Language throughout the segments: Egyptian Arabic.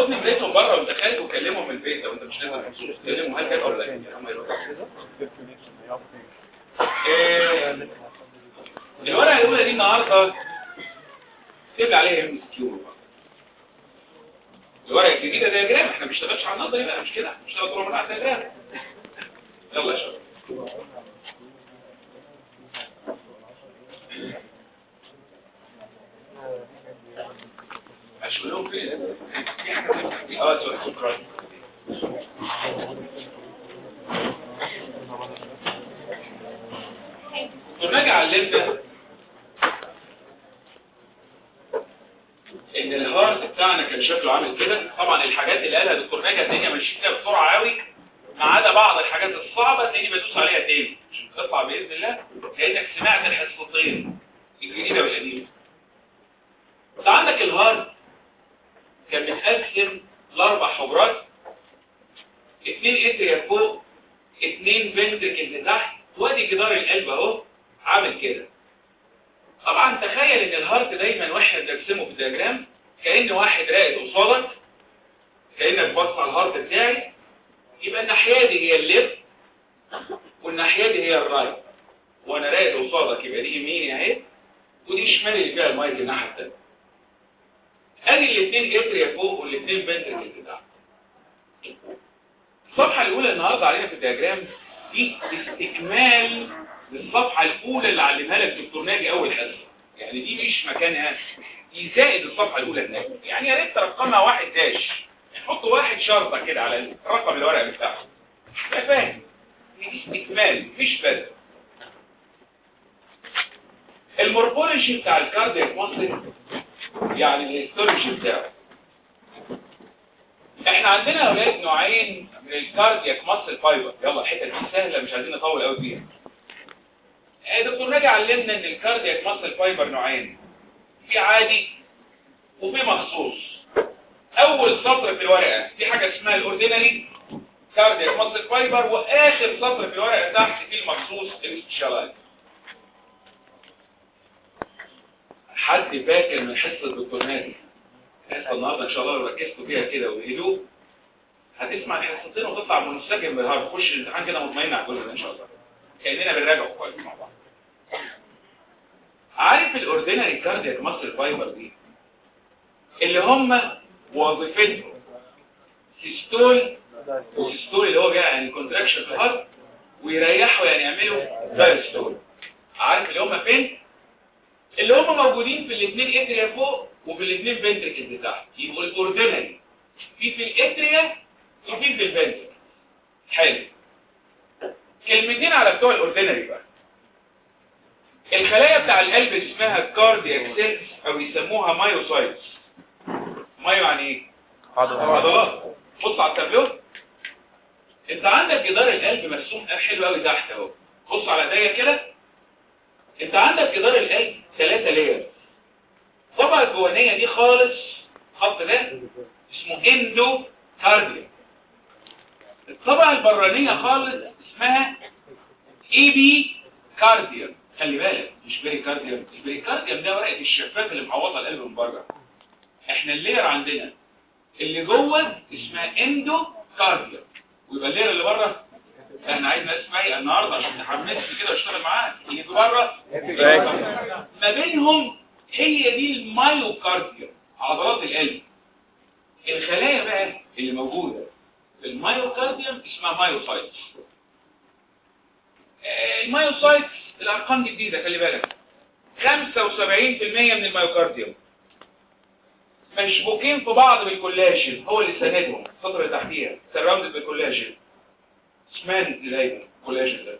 خد نمرتهم بره وانت خارج وكلمهم من البيت لو انت مش نازل مخصوص كلمهم هل كده ولا لا هم يردوا. آه، الورقه الاولى دي النهارده سيب عليها ام اس كيو الورقه الجديده دياجرام احنا ما بنشتغلش على النظري بقى مش كده بنشتغل طول عمرنا على الدياجرام يلا يا شباب اشغلهم فين في حاجه في- اه سوري شكرا كنا علمنا ان الهارت بتاعنا كان شكله عامل كده طبعا الحاجات اللي قالها دكتور ناجي الدنيا ماشيه فيها بسرعه قوي ما عدا بعض الحاجات الصعبه تاني بدوس عليها تاني عشان تطلع باذن الله لانك سمعت الحصتين الجديده والقديمه انت عندك الهارت كان متقسم لاربع حجرات اتنين اتريا فوق اتنين فنتركل تحت وادي جدار القلب اهو عامل كده طبعا تخيل ان الهارت دايما واحنا بنرسمه في الدياجرام كأن واحد راقد قصادك كأنك بص على الهارت بتاعي يبقى الناحية دي هي الليفت والناحية دي هي الرايت وانا راقد قصادك يبقى دي يميني اهي ودي شمالي اللي فيها المايك الناحية التانية ادي الاثنين اتريا فوق والاثنين فنتركل تحت الصفحة الأولى النهاردة علينا في الدياجرام دي استكمال للصفحة الأولى اللي علمها لك دكتور ناجي أول حصة يعني دي مش مكانها دي زائد الصفحة الأولى هناك يعني يا ريت ترقمها واحد داش حط واحد شرطة كده على رقم الورقة بتاعه تبقى فاهم إن دي استكمال مش بدل المورفولوجي بتاع الكاردياك مصر يعني الهيستولوجي بتاعه احنا عندنا يا اولاد نوعين من الكاردياك ماسل فايبر يلا الحته دي سهله مش عايزين نطول قوي فيها آه، دكتور ناجي علمنا ان الكاردياك ماسل فايبر نوعين في عادي وفي مخصوص اول سطر في الورقه في حاجه اسمها الاوردينري كاردياك ماسل فايبر واخر سطر في الورقه تحت في المخصوص السبيشالايز حد فاكر من حصه الدكتور ناجي حصه النهارده ان شاء الله لو ركزتوا فيها كده وبهدوء هتسمع الحصتين وتطلع منسجم بهار تخش الامتحان كده مطمئن على كل ده ان شاء الله كاننا بنراجع كويس مع بعض عارف الاوردينري كاردياك ماسل فايبر دي اللي هم وظيفتهم سيستول وسيستول اللي هو جاي يعني كونتراكشن في الهارت ويريحوا يعني يعملوا دايستول عارف اللي هم فين اللي هم موجودين في الاثنين اتريا فوق وفي الاثنين فنتركل تحت يبقوا الاوردينري في في الاتريا وفي في الفنتركل حلو كلمتين على بتوع الاوردينري بقى الخلايا بتاع القلب اسمها كاردياك سيلز او يسموها مايوسايتس مايو يعني ايه عضلات بص على التابلو انت عندك جدار القلب مرسوم حلو قوي تحت اهو بص على ايديا كده انت عندك جدار القلب ثلاثة لاير الطبقة الجوانية دي خالص خط ده اسمه اندو كارديا الطبقة البرانية خالص اسمها اي بي كارديا خلي بالك مش بري كارديا مش بري كارديا ده ورقة الشفاف اللي محوطة القلب من بره احنا اللير عندنا اللي جوه اسمها اندو كارديا ويبقى اللير اللي بره احنا عايز ناس معي النهارده عشان تحمسني كده واشتغل معاك اللي بره ما بينهم هي دي المايوكارديا عضلات القلب الخلايا بقى اللي موجودة في المايوكارديوم اسمها مايوسايتس آه، المايوسايتس الارقام دي جديدة خلي بالك 75% من المايوكارديوم مشبوكين في بعض بالكولاجين هو اللي ساندهم السطر اللي تحتيها سراوندد بالكولاجين اسمان دايما كولاجين ده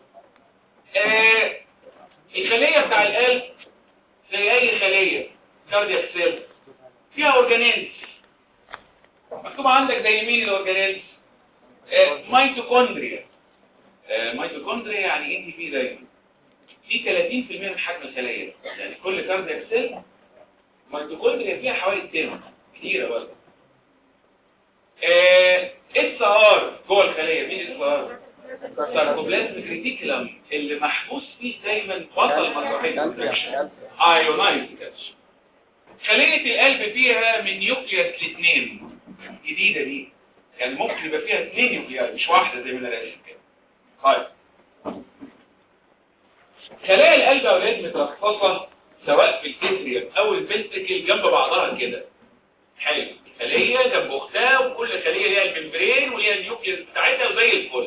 آه الخلية بتاع القلب زي اي خلية كاردياك سيل فيها اورجانيلز مكتوب عندك زي مين الاورجانيلز آه ميتوكوندريا آه ميتوكوندريا يعني ان بي دايما في 30% من حجم الخلايا يعني كل كاردياك سيل ميتوكوندريا فيها حوالي 10 كتيرة برضه اس ار جوه الخلية مين اس ار ساركوبلازم ريتيكولم اللي محبوس فيه دايما بطل مسرحية الكونتراكشن ايونايز كالسيوم خلية القلب فيها من نيوكليوس لاثنين الجديده دي يعني ممكن يبقى فيها اثنين نيوكلياي مش واحده زي ما انا راسم كده طيب خلايا القلب يا اولاد مترصصه سواء في الكتريوم او الفنتريكل جنب بعضها كده حلو خليه جنب اختها وكل خليه ليها الممبرين وليها النيوكليوس بتاعتها وزي الفل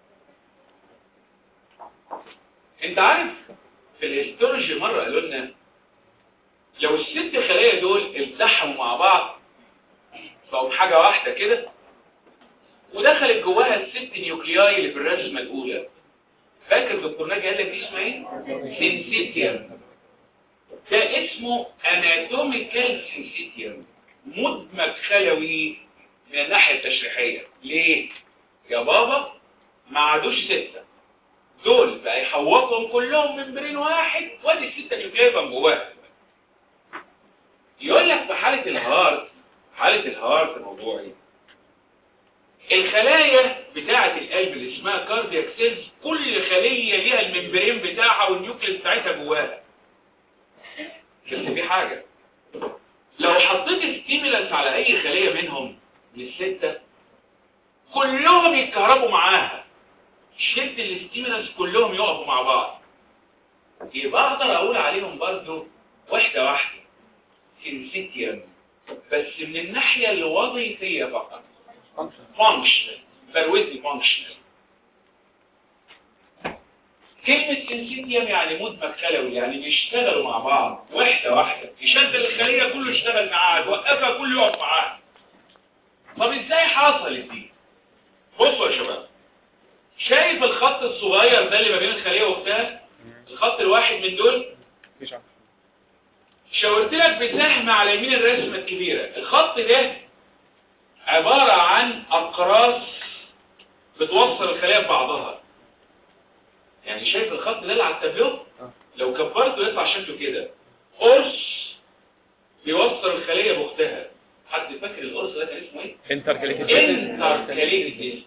انت عارف في الهيستولوجي مره قالوا لنا لو الست خلايا دول التحموا مع بعض بقوا حاجه واحده كده ودخلت جواها الست نيوكلياي اللي في الرسمه الاولى فاكر دكتور ناجي قال لك دي اسمها ايه سينسيتيوم ده اسمه اناتوميكال سينسيتيوم مدمج خلوي من الناحيه التشريحيه ليه يا بابا ما عادوش سته دول بقى يحوطهم كلهم ممبرين واحد وادي السته نيوكلياي بقى جواها يقول لك في حاله الهارت حاله الهارت موضوعي الخلايا بتاعة القلب اللي اسمها كاردياك سيلز كل خلية ليها الممبرين بتاعها والنيوكليس بتاعتها جواها بس في حاجة لو حطيت ستيمولانس على اي خلية منهم من الستة كلهم يتكهربوا معاها شلت الستيمولانس كلهم يقفوا مع بعض يبقى اقدر اقول عليهم برضو واحدة واحدة سينسيتيوم بس من الناحية الوظيفية فقط functional فروتني functional كلمة سنسيتيوم يعني مدمج خلوي يعني بيشتغلوا مع بعض واحدة واحدة يشغل الخلية كله يشتغل معاها توقفها كله يقف معاها طب ازاي حصلت دي بصوا يا شباب شايف الخط الصغير ده اللي ما بين الخلية واختها الخط الواحد من دول شاورت لك بسهم على يمين الرسمة الكبيرة الخط ده عبارة عن أقراص بتوصل الخلايا ببعضها يعني شايف الخط ده اللي على التابلو لو كبرته يطلع شكله كده قرص بيوصل الخلية باختها حد فاكر القرص ده كان اسمه ايه؟ انتركليتد انتركاليتد ديسك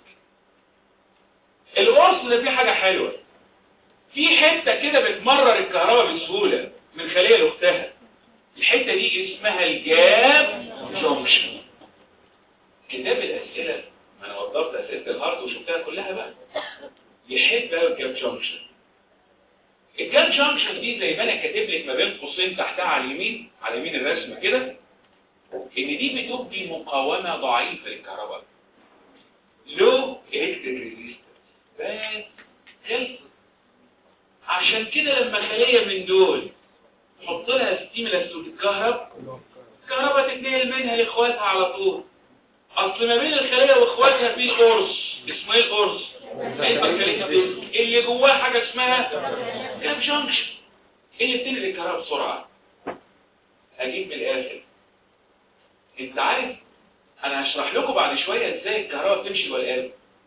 القرص ده فيه حاجة حلوة في حتة كده بتمرر الكهرباء بسهولة من خلية لاختها الحتة دي اسمها الجاب جونكشن كتاب الأسئلة ما أنا وضبت أسئلة الهارد وشفتها كلها بقى يحب بقى الجاب جانكشن الجاب جانكشن دي زي ما أنا كاتب لك ما بين قوسين تحتها على اليمين على يمين الرسمة كده إن دي بتبدي مقاومة ضعيفة للكهرباء لو إلكتريك ريزيستنس بس خلصت عشان كده لما خلية من دول حط لها ستيمولاس وتتكهرب الكهرباء تتنقل منها لاخواتها على طول اصل ما بين الخليه واخواتها في قرص اسمه ايه القرص اللي جواه حاجه اسمها كاب جانكشن اللي بتنقل الكهرباء بسرعه اجيب من الاخر انت عارف انا هشرح لكم بعد شويه ازاي الكهرباء بتمشي جوه القلب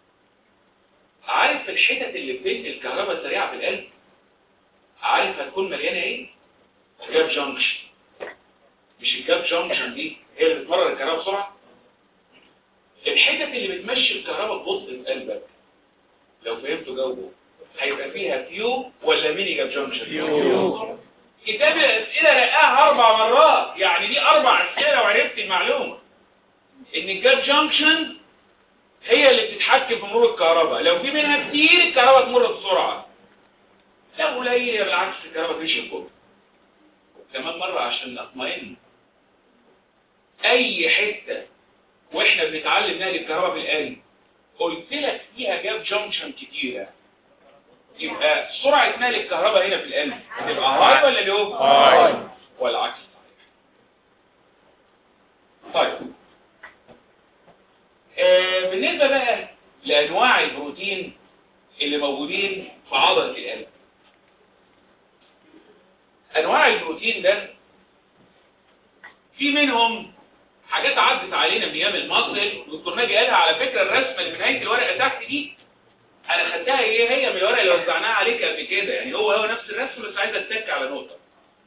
عارف الحتت اللي بتنقل الكهرباء السريعه في القلب عارف هتكون مليانه ايه جاب جانكشن مش الجاب جانكشن دي هي اللي بتمرر الكهرباء بسرعه الحتت اللي بتمشي الكهرباء ببطء في قلبك لو فهمتوا جاوبوا هيبقى فيها فيو ولا ميني جاب جانكشن فيو. كتاب الاسئله رقاها اربع مرات يعني دي اربع اسئله وعرفت المعلومه ان الجاب جانكشن هي اللي بتتحكم في مرور الكهرباء لو في منها كتير الكهرباء تمر بسرعه لو قليل بالعكس الكهرباء تمشي ببطء كمان مره عشان اطمئن اي حته واحنا بنتعلم نقل الكهرباء في القلب قلت لك فيها جاب جانكشن كتيره يبقى سرعه نقل الكهرباء هنا في القلب تبقى هاي ولا لو هاي. والعكس طيب آه بالنسبه بقى لانواع البروتين اللي موجودين في عضله القلب انواع البروتين ده في منهم حاجات عدت علينا من ايام المصل دكتور ناجي قالها على فكره الرسمه اللي في نهايه الورقه تحت دي انا خدتها ايه هي من الورقه اللي وزعناها عليك قبل كده يعني هو هو نفس الرسم بس عايز اتك على نقطه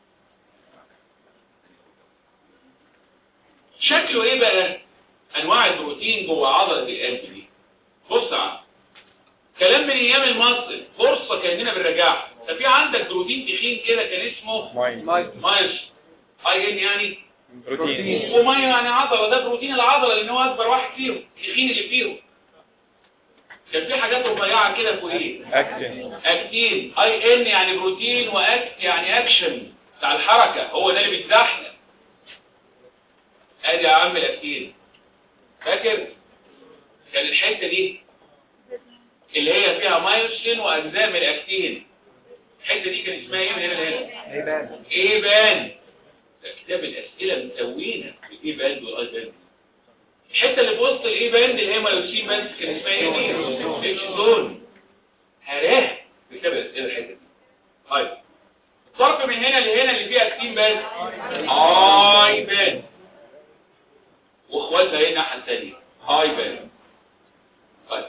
شكله ايه بقى انواع البروتين جوه عضله القلب دي بص يا عم كلام من ايام المصل فرصه كاننا بنراجعها ففي عندك بروتين تخين كده كان اسمه ماي مايس اي ان يعني بروتين وميه يعني عضله ده بروتين العضله لان هو اكبر واحد فيهم التخين اللي فيهم كان في حاجات رفيعه كده فوق ايه اكتين اكتين اي ان يعني بروتين واكت يعني اكشن بتاع الحركه هو ده اللي بيتزحلق ادي يا عم الاكتين فاكر كان الحته دي اللي هي فيها مايوسين واجزاء من الاكتين الحته دي كان اسمها ايه من هنا لهنا ايه بقى ايه بان ده كتاب الاسئله متوينه بالايه بان والاي بان الحته اللي في وسط الايه بان دي اللي هي مايوسين بس كان اسمها ايه دي اتش زون هراه كتاب الاسئله الحته دي طيب الطرف من هنا لهنا اللي فيها اكتين بس اي بان واخواتها هنا الناحيه الثانيه اي بان طيب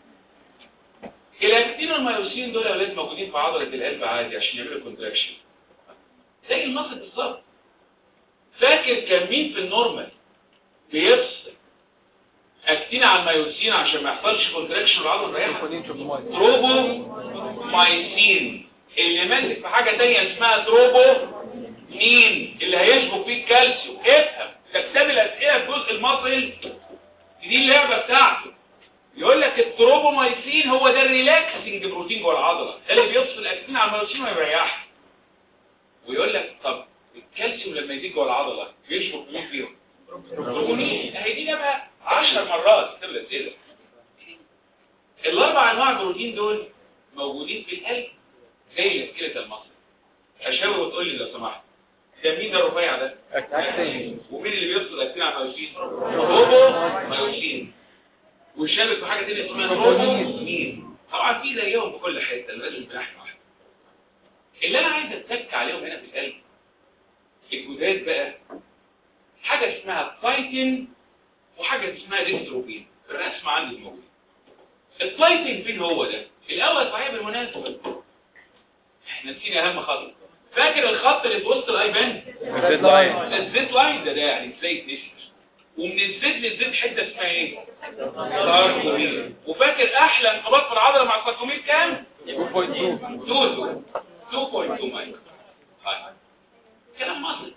الاكتين والمايوسين دول يا ولاد موجودين في عضله القلب عادي عشان يعملوا كونتراكشن زي المصل بالظبط فاكر كان مين في النورمال بيفصل اكتين على المايوسين عشان ما يحصلش كونتراكشن العضله الرئيسيه تروبو مايسين اللي ماسك في حاجه تانية اسمها تروبو مين اللي هيشبك فيه الكالسيوم افهم ده كتاب الاسئله في جزء المصل دي اللعبه بتاعته يقول لك التروبومايسين هو ده الريلاكسنج بروتين جوه العضله ده اللي بيفصل الاكتين على المايوسين ويريحها ويقول لك طب الكالسيوم لما يزيد جوه العضله بيشبك مين فيهم تروبونين اهي دي جابها 10 مرات كتاب الاسئله الاربع انواع بروتين دول موجودين في القلب زي السكيلة المصري اشاور وتقول لي لو سمحت ده مين ده الرفيع ده اكتين ومين اللي بيفصل اكتين على المايوسين روبو مايوسين والشابك في حاجه تانية اسمها روبومين طبعا في زيهم في كل حته لازم بناحيه واحده اللي انا عايز اتك عليهم هنا في القلب الجداد بقى حاجه اسمها تايتن وحاجه اسمها ديستروبين الرسم عندي موجود التايتن فين هو ده الاول صحيح بالمناسبه احنا نسينا اهم خط فاكر الخط اللي في وسط الايبان الزيت لاين الزيت لاين ده ده يعني تلاقي نشف ومن الزيت للزيت حته اسمها ايه ساركومير وفاكر احلى انقباض في العضله مع الساركومير كام 2.2 2 2.2 مايكرو طيب. كلام مصري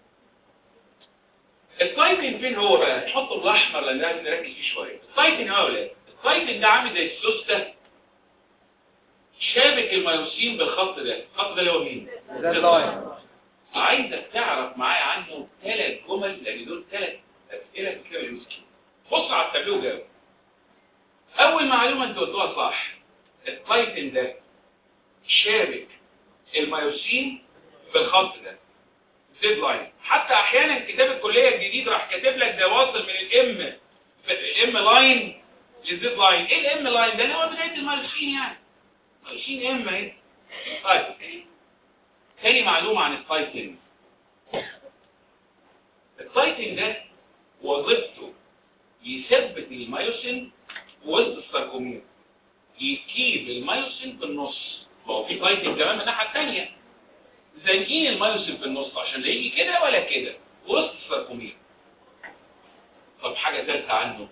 التايتن فين هو بقى نحطه الاحمر لان لازم نركز فيه شويه التايتن هو ولا التايتن ده عامل زي السوسته شابك الميوسين بالخط ده الخط ده اللي هو مين الزيت لاين عايزك تعرف معايا عنه ثلاث جمل لان دول ثلاث اسئله في كتاب المسكين بص على التابلو وجاوب اول معلومه انت قلتوها صح التايتن ده شابك الميوسين بالخط ده زيد لاين حتى احيانا كتاب الكليه الجديد راح كاتب لك ده واصل من الام الام لاين للزيد لاين ايه الام لاين ده اللي هو بدايه الميوسين يعني ميوسين ام اهي طيب تاني معلومه عن التايتن التايتن ده وظيفته يثبت الميوسين وسط الساركومير يكيب الميوسين في النص ما هو في تايتن كمان من الناحيه الثانيه زانقين الميوسين في النص عشان لا يجي كده ولا كده وسط الساركومير طب حاجه ثالثه عنه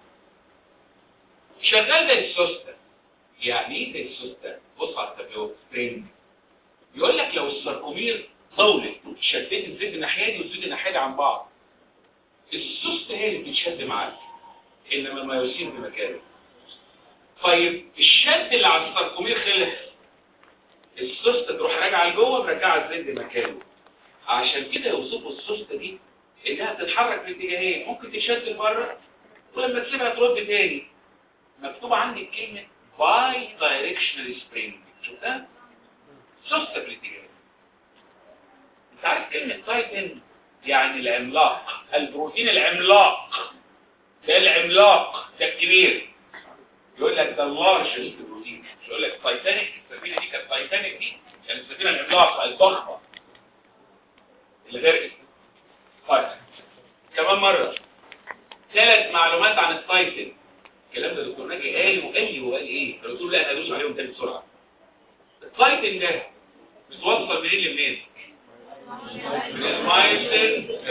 شغال زي السوسته يعني ايه زي السوسته بص على التابلو سبرينج يقول لك لو الساركومير طولت شديت الزيت الناحيه دي والزيت الناحيه دي عن بعض السوسته هي اللي بتشد معاك انما الميوسين في مكانه طيب الشد اللي على الساركومير خلص السوسته تروح راجعه لجوه مرجعه الزيت لمكانه عشان كده يوصفوا السوسته دي انها بتتحرك في اتجاهين ممكن تشد لبره ولما تسيبها ترد تاني مكتوب عندك كلمه باي دايركشنال سبرينج شفتها سوسته في الاتجاه انت عارف كلمه تايتن يعني العملاق البروتين العملاق ده العملاق ده الكبير يقول لك ده اللارجست بروتين مش يقول لك تايتانيك السفينه دي كانت تايتانيك دي يعني السفينه العملاقه الضخمه اللي غرقت طيب كمان مره ثلاث معلومات عن التايتن الكلام ده دكتور ناجي قال وقال لي وقال ايه قلت له لا هدوس عليهم تاني بسرعه التايتن ده بتوصل منين لمنين من المايسن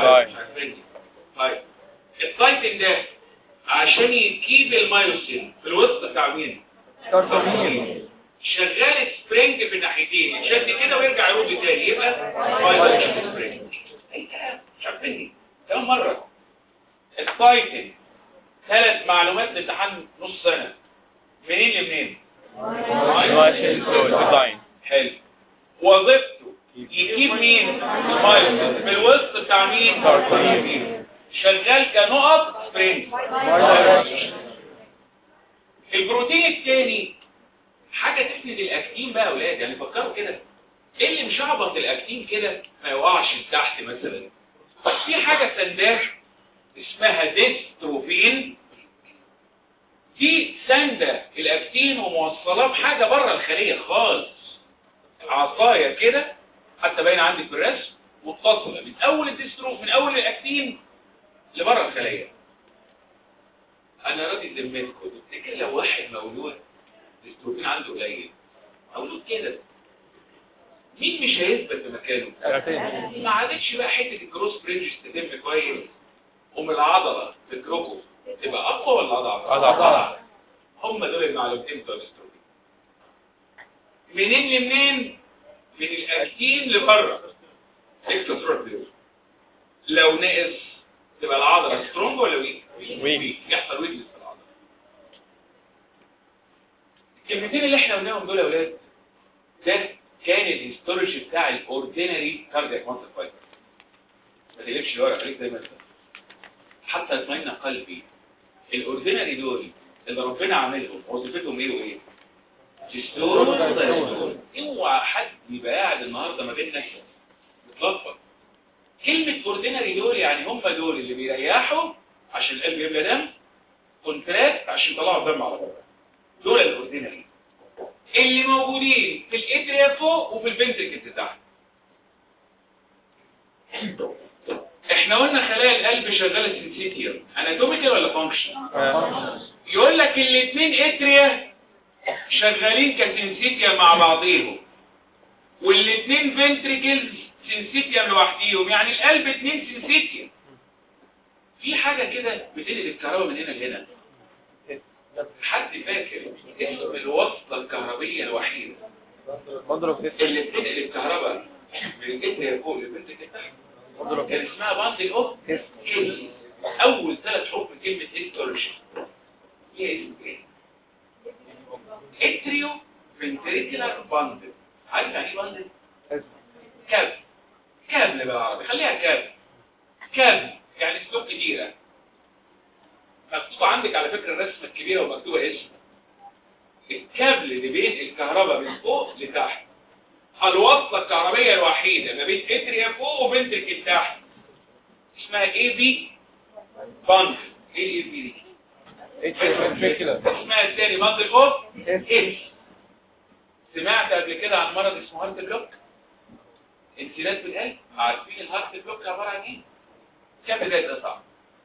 طيب التايتن ده عشان يكيب المايوسين في الوسط بتاع مين ساركومير شغال سبرينج في الناحيتين يشد كده ويرجع يرد تاني يبقى بايلوجيك سبرينج اي كلام مش عارفين كم مرة التايتل ثلاث معلومات لامتحان نص سنة منين لمنين ديزاين حلو وظيفته يجيب مين المايلز في الوسط بتاع مين كارتين. شغال كنقط سبرينج البروتين الثاني حاجة تسند الاكتين بقى يا اولاد يعني فكروا كده ايه اللي مشعبط الاكتين كده ما يقعش لتحت مثلا في حاجة سنداه اسمها ديستروفين دي سندة الاكتين وموصلاه بحاجة بره الخلية خالص عصاية كده حتى باين عندك في الرسم متصلة من اول الديسترو من اول الاكتين لبره الخلية انا راضي ذمتكم تفتكر لو واحد مولود الاستروبين عنده قليل مولود كده مين مش هيثبت في مكانه ما عادتش بقى حته الكروس بريدج تتم كويس ومن العضله فكركم تبقى اقوى ولا اضعف أضعف. هم دول المعلومتين بتوع الاستروبين منين لمنين من الاكتين لبره اكسترا لو نقص تبقى العضله سترونج ولا ويك ويك. يحصل ويكنس في العضله الكلمتين اللي احنا قلناهم دول يا اولاد ده كان الهيستولوجي بتاع الاوردينري كاردياك ماسل فايبر ما تقلبش الورق خليك زي ما انت حتى يطمئن قلبي الاوردينري دول اللي ربنا عاملهم وظيفتهم ايه وايه تستور ودايستور. اوعى حد يبقى قاعد النهارده ما بيننا متلخبط كلمة اوردينري دول يعني هم دول اللي بيريحوا عشان القلب يملى دم كونتراكت عشان يطلعوا الدم على بره دول الاوردينري اللي موجودين في الاتريا فوق وفي الفنتركل تحت احنا قلنا خلايا القلب شغاله سنسيتيوم اناتوميكال ولا فانكشن يقول لك الاثنين اتريا شغالين كسنسيتيوم مع بعضيهم والاثنين فنتريكلز سنسيتيوم لوحديهم يعني القلب اثنين سنسيتيوم في حاجه كده بتنقل الكهرباء من هنا لهنا حد فاكر اسم الوصله الكهربيه الوحيده مضرب جسم اللي بتنقل الكهرباء من الجسم فوق للفنتريكل تحت مضرب كان اسمها باندل اوف جسم هيلز اول ثلاث حروف من كلمه هيستولوجي هي اسم ايه اتريو فنتريكولار باندل عارف يعني ايه باندل كابل كابل بالعربي خليها كابل كابل يعني سلوك كبيره مكتوبه عندك على فكره الرسمه الكبيره ومكتوبه اسم الكابل اللي بين الكهرباء من فوق لتحت الوصله الكهربيه الوحيده ما بين اتريا فوق وفنتركل تحت اسمها اي بي باندل ايه الاي بي دي اسمها الثاني باندل اوف اس سمعت قبل كده عن مرض اسمه هارت بلوك انسداد بالقلب عارفين الهارت بلوك عباره عن ايه كم بدايه القطع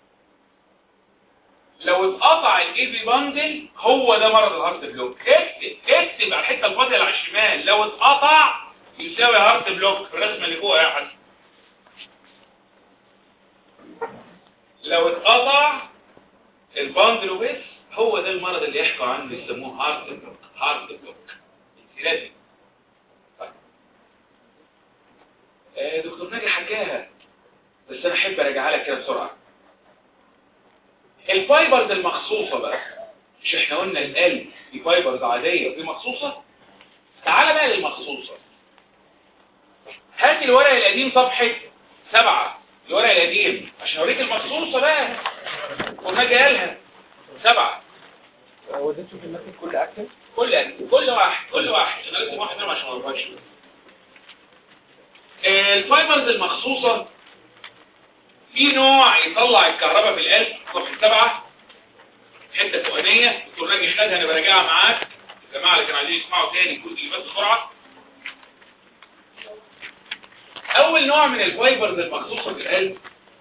لو اتقطع الاي بي باندل هو ده مرض الهارت بلوك اكتب اكتب على الحته الفاضيه اللي على الشمال لو اتقطع يساوي هارت بلوك في الرسمه اللي فوق يا حسن لو اتقطع الباندل وبس هو ده المرض اللي يحكوا عنه يسموه هارت بلوك هارت بلوك انسداد طيب. آه، دكتور ناجي حكاها بس انا احب اراجعها لك كده بسرعه الفايبرز المخصوصه بقى مش احنا قلنا القلب في فايبرز عاديه وفي مخصوصه تعال بقى للمخصوصه هات الورق القديم صفحه سبعة الورق القديم عشان اوريك المخصوصه بقى قلنا جايلها سبعة هو ده تشوف المثل كل اكشن كل كل واحد كل واحد انا لازم واحد منهم عشان ما اغلطش آه، الفايبرز المخصوصة في نوع يطلع الكهرباء في القلب صفحة سبعة حتة فوقانية دكتور راجي خدها انا براجعها معاك الجماعة اللي كانوا عايزين يسمعوا تاني الجزء اللي بس بسرعة اول نوع من الفايبرز المخصوصة في القلب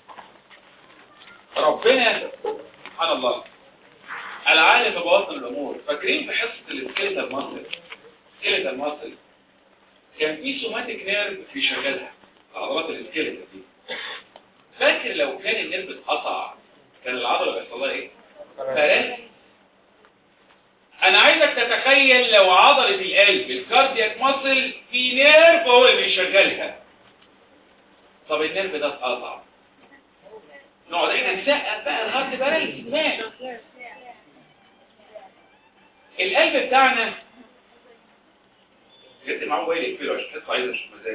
ربنا سبحان الله العالم ببواطن الامور فاكرين في حصه السكيلتال ماسل سكيلتال ماسل كان في سوماتيك نيرف بيشغلها عضلات السكيلتال دي فاكر لو كان النيرف اتقطع كان العضله بيحصل لها ايه فرس انا عايزك تتخيل لو عضله القلب الكاردياك ماسل في نيرف هو اللي بيشغلها طب النيرف ده اتقطع نقعد احنا نسقف بقى لغايه باراليسيس مات القلب بتاعنا جبت معاه موبايل يقفله عشان تحس عايز اشوف مزاجي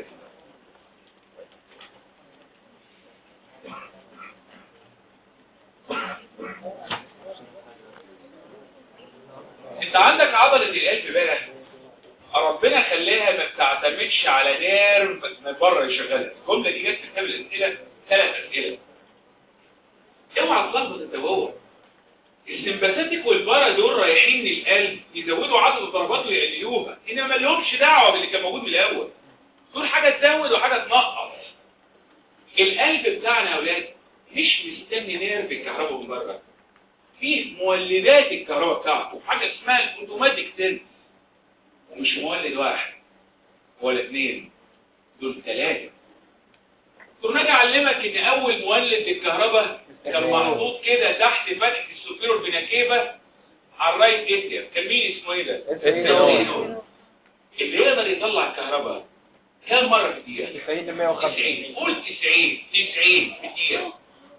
انت عندك عضلة القلب بقى ربنا خلاها ما بتعتمدش على نيرف من بره يشغلها الجملة دي جت في كتاب الاسئلة ثلاث اسئلة اوعى تلخبط انت وهو السمباثيك والبارا دول رايحين للقلب يزودوا عدد الضربات ويقللوها انما ما لهمش دعوه باللي كان موجود من الاول دول حاجه تزود وحاجه تنقص القلب بتاعنا يا اولاد مش مستني نيرف الكهرباء من بره في مولدات الكهرباء بتاعته حاجه اسمها الاوتوماتيك سنس ومش مولد واحد ولا اثنين دول ثلاثه دول نجي اعلمك ان اول مولد للكهرباء كان محطوط كده تحت فتحة السوبيرور بناكيبة على الرايت اتير كان مين اسمه ايه ده؟ اسمه اللي يقدر يطلع الكهرباء كم مرة في الدقيقة؟ 90 ل 150 90 قول 90 90 في الدقيقة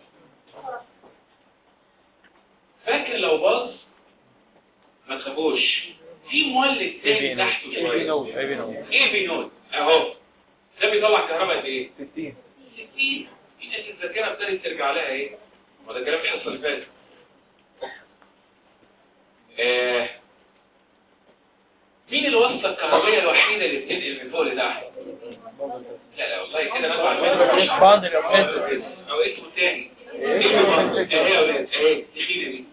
فاكر لو باظ ما تخافوش في مولد تاني تحته اي بي شوية نود اي بي نود ايه بينود اهو ده بيطلع كهرباء قد ايه؟ 60 60 في ناس الذاكرة ابتدت ترجع لها ايه؟ ما ده كلام الحصة اللي فاتت آه. مين الوصلة الكهربائية الوحيدة اللي بتنقل من فوق لتحت؟ لا لا والله كده نطلع المتر باندل أو بنتل. او اسمه تاني إيه؟ ايه يا ولاد ايه تخينة دي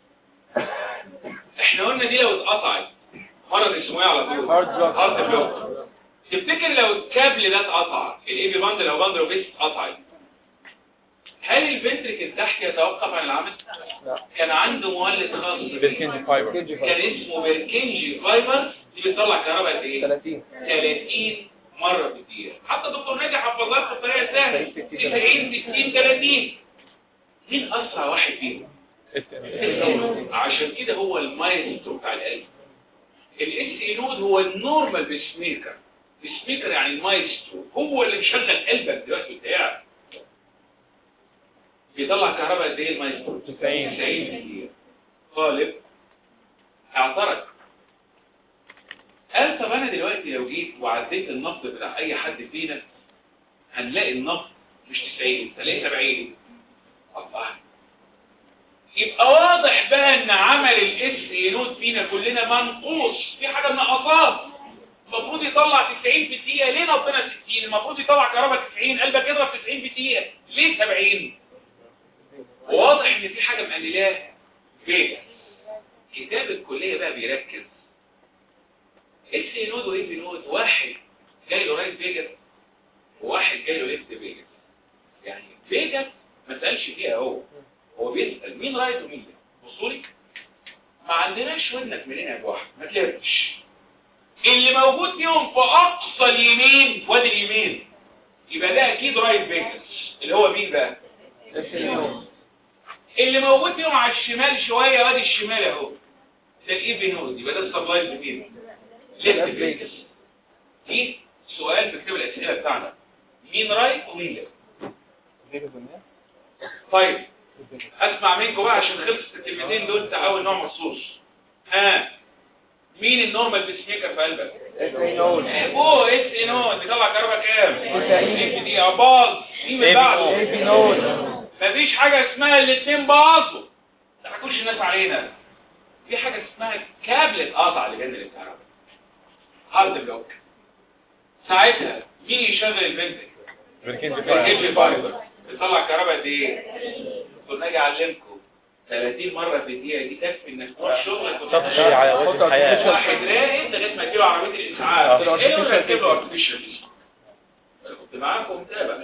احنا قلنا دي لو اتقطعت مرض اسمه ايه على طول؟ هارد بلوك. هارد بلوك تفتكر لو الكابل ده اتقطع الاي بي باندل او باندل وبيس اتقطعت هل الفنتريكل تحت يتوقف عن العمل؟ لا كان عنده مولد خاص بالكنجي فايبر كنجي كان اسمه بيركنجي فايبر دي بتطلع كهرباء قد ايه؟ 30 30 مرة في الدقيقة حتى دكتور ناجي حفظها لكم بطريقة سهلة 90 90 60 30 مين أسرع واحد فيهم؟ عشان كده هو المايسترو بتاع القلب الاس نود هو النورمال بيسميكر بيسميكر يعني المايسترو هو اللي مشغل قلبك دلوقتي بتاعك بيطلع كهرباء قد ايه المايسترو 90 90 دقيقة طالب اعترض قال طب انا دلوقتي لو جيت وعديت النبض بتاع اي حد فينا هنلاقي النبض مش 90 هنلاقي 70 الله يبقى واضح بقى ان عمل الاس ينود فينا كلنا منقوص في حاجه منقصات المفروض يطلع 90 في الدقيقه ليه نبضنا 60 المفروض يطلع كهرباء 90 قلبك يضرب 90 في الدقيقه ليه 70 واضح ان في حاجه مقللاه فيجا كتاب الكليه بقى بيركز اس نود وايه نود واحد جاي له رايت فيجا وواحد جاي له ليفت فيجا يعني فيجا ما سالش فيها هو هو بيسال مين رايت ومين ليفت بصوا لي ما عندناش ودنك منين يا ابو احمد ما تلفش اللي موجود فيهم في اقصى اليمين وادي اليمين يبقى ده اكيد رايت فيجا اللي هو مين بقى اللي موجود فيهم على الشمال شوية وادي الشمال اهو ده الاي نود يبقى ده السبلايز مين ليفت فيجاس دي سؤال في كتاب الاسئله بتاعنا مين رايت ومين ليفت طيب اسمع منكم بقى عشان خلصت الكلمتين دول بتاع اول نوع مخصوص ها مين النورمال بيسميكر في قلبك اوه اس اي نود بيطلع كهرباء كام 90 دقيقه باظ مين من بعده مفيش حاجة اسمها الاتنين باظوا ما تحكوش الناس علينا في حاجة اسمها كابل اتقطع لجنة الكهرباء هارد بلوك ساعتها مين يشغل البنتك الكيجي فايبر بيطلع كهرباء قد ايه قلنا اجي اعلمكم 30 مرة في الدقيقة دي تكفي انك تروح شغلك تقضي على وجه الحياة. واحد راقد لغاية ما تجيله عربية الاسعاف آه. ايه ولا تجيب له ارتفيشال كنت معاكم متابع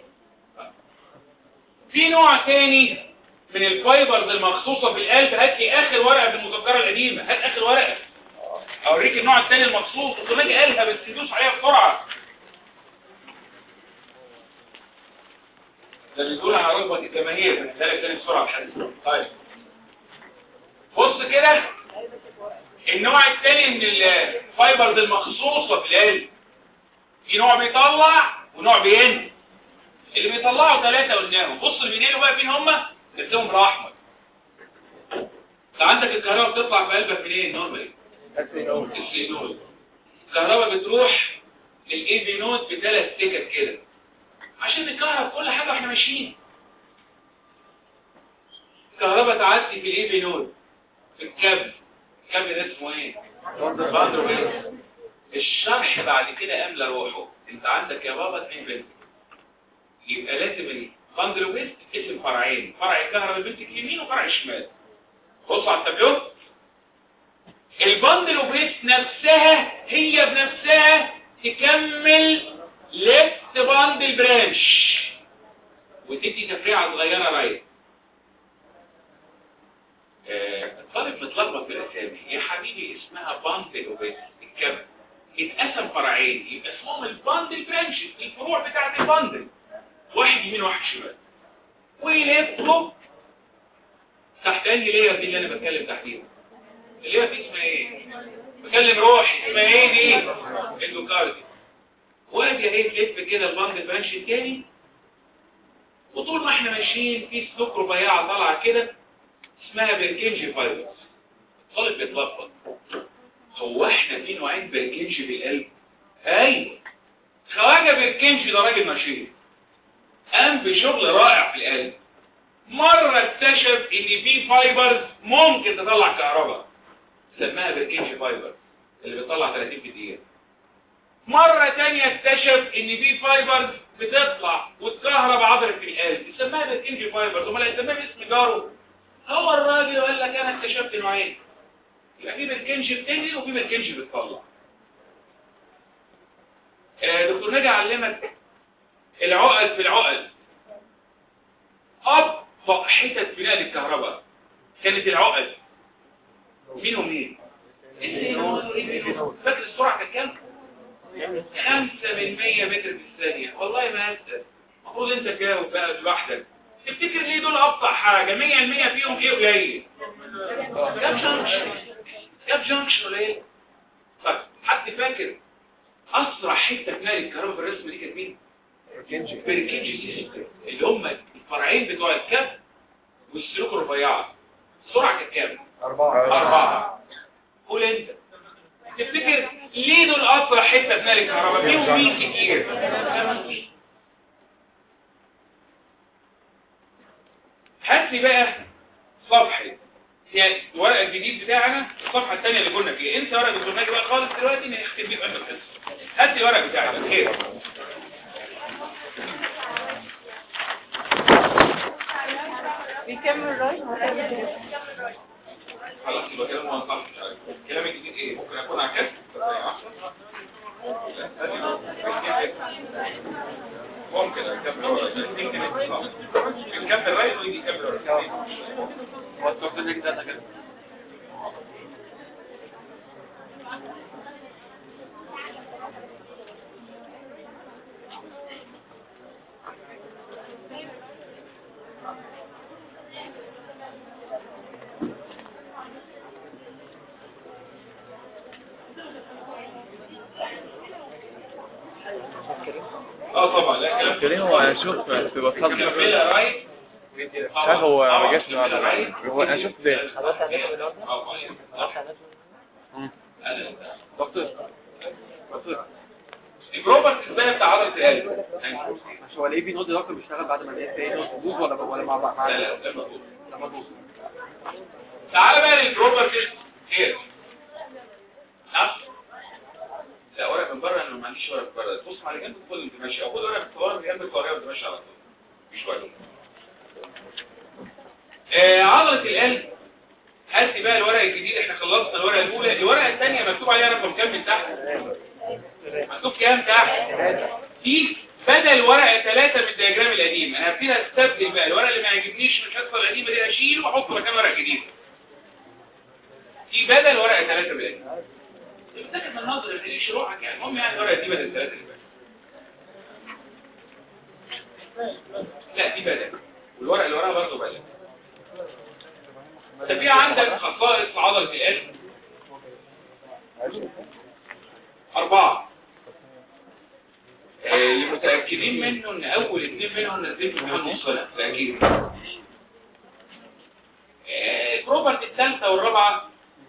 في نوع تاني من الفايبرز المخصوصة في القلب هات لي اخر ورقة في المذكرة القديمة هات اخر ورقة اوريك النوع التاني المخصوص وكمان قالها بس تدوس عليها بسرعة ده بيقول على رغبة الجماهير هنسألك تاني بسرعة بحدث طيب بص كده النوع التاني من الفايبرز المخصوصة في القلب في نوع بيطلع ونوع بينزل اللي بيطلعوا ثلاثة قلناهم بص اللي بينقلوا بقى فين هما نرسمهم بالاحمر انت عندك الكهرباء بتطلع في قلبك منين نورمالي السينول الكهرباء بتروح للاي بي نود بثلاث سكك كده عشان نكهرب كل حاجه واحنا ماشيين الكهرباء تعدي في الاي بي نود في الكابل الكابل ده اسمه ايه باندروبيت الشرح بعد كده املى روحه انت عندك يا بابا اثنين بنت يبقى لازم الباندروبيت اسم فرعين فرع الكهرباء البنت اليمين وفرع الشمال بص على التابلو الباندروبيت نفسها هي بنفسها تكمل ليفت باندل برانش وتدي تفريعه صغيره رايت آه، الطالب متلخبط في الاسامي يا حبيبي اسمها باندل اوبيس الكبد اتقسم فرعين يبقى اسمهم الباندل برانشز الفروع بتاعت الباندل واحد يمين وواحد شمال ويلفوا تحت انهي لير دي اللي انا بتكلم تحتيها اللير دي اسمها ايه بكلم روحي اسمها ايه دي اندوكاردي وادي اهي تلف كده الباندل برانش التاني وطول ما احنا ماشيين في سلوك ربيعه طالعه كده اسمها بركنجي فايبرز الطالب بيتلخبط هو احنا في نوعين بركنجي في القلب ايوه خواجه بركنجي ده راجل نشيط قام بشغل رائع في القلب مرة اكتشف ان في فايبرز ممكن تطلع كهرباء سماها بركنجي فايبر اللي بتطلع 30 في الدقيقة مرة تانية اكتشف ان في فايبرز بتطلع وتكهرب عضلة في القلب يسميها بركنجي فايبرز امال هيسميها باسم جاره هو الراجل قال لك انا اكتشفت نوعين يبقى في بركنجي بتجري وفي بركنجي بتطلع آه، دكتور ناجي علمك العقل في العقل أبطأ حتت بناء للكهرباء كانت العقل مين ومين؟ فاكر السرعة كانت كام؟ خمسة من مية متر في الثانية والله ما أنسى المفروض أنت تجاوب بقى لوحدك تفتكر ليه دول أبطأ حاجة مية المية فيهم إيه قليل؟ كام جنكشن؟ كام جنكشن قليل؟ طيب حد فاكر أسرع حتة بناء للكهرباء في الرسم دي كانت مين؟ بركنجي سيستم اللي هم الفرعين بتوع الكب والسلوك الرفيعة السرعة كانت كام؟ أربعة أربعة قول أنت تفتكر ليه دول أسرع حتة بناء الكهرباء فيهم مين كتير؟ هات لي بقى صفحة يعني الورق الجديد بتاعنا الصفحة الثانية اللي كنا فيها انت ورق دكتور ناجي بقى خالص دلوقتي نختم بيه بقى القصة هات لي الورق بتاعنا خير بيكمل رايت خلاص يبقى كلام ما صح مش عارف الكلام الجديد ايه ممكن اكون عكست ممكن اكمل ورا الكابل رايت ويجي كابل ورا هو الدكتور نجد ده كده اه طبعا لا كلام كريم هو انا شوف في وصلت كملها رايت مش عارف هو ما جاش معاه هو انا شفت ده مم. دكتور دكتور البروبر ازاي بتاع عضله القلب مش هو الاي بي نود دكتور بيشتغل بعد ما الاي بي نود تبوظ ولا ولا مع بعض لا لا لما تقول. لما تبوظ تعال بقى للبروبر خير نعم لا ورق من بره انا ما عنديش ورق من بره بص على جنب خد انت ماشي او خد ورق من ورا من جنب القريه وانت ماشي على طول مفيش وقت آه عضله القلب هات لي بقى الورق الجديد احنا خلصنا الورقه الاولى الورقه الثانيه مكتوب عليها رقم كام من تحت مكتوب كام تحت دي بدل ورقه ثلاثه من الدياجرام القديم انا هبتدي استبدل بقى الورقه اللي ما يعجبنيش من الحصه القديمه دي اشيله واحط مكان ورقه جديده دي بدل ورقه ثلاثه من القديم بتاخد من نظر ان شروحك يعني المهم يعني الورقه دي بدل الثلاثه اللي فاتت لا دي بدل والورقه اللي وراها برضه بدل طب في عندك خصائص عضله القلب أربعة آه، لمتأكد متاكدين منه ان اول اثنين منهم نازلين في امتحان نص سنه ده اكيد آه، البروبرتي الثالثه والرابعه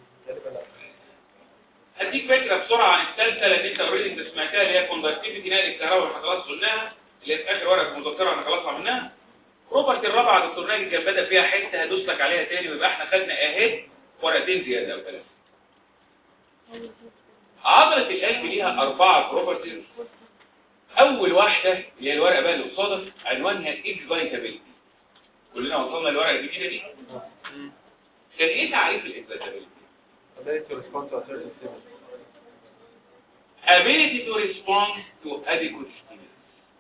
هديك فكره بسرعه عن الثالثه لان انت اوريدي انت سمعتها اللي هي كوندكتيفيتي نقل الكهرباء اللي خلاص قلناها اللي هي في اخر ورقه في المذكره انا خلاص عملناها بروبرتي الرابعه دكتور ناجي كان بدا فيها حته هدوس لك عليها تاني ويبقى احنا خدنا اهي ورقتين زياده او ثلاثه عضله القلب ليها اربعه بروبرتيز اول واحده اللي هي الورقه بقى اللي قصادك عنوانها اكزايتابيلتي كلنا وصلنا للورقه الجديده دي كان ايه تعريف الاكزايتابيلتي ability to respond to a certain stimulus. ability to respond to adequate stimulus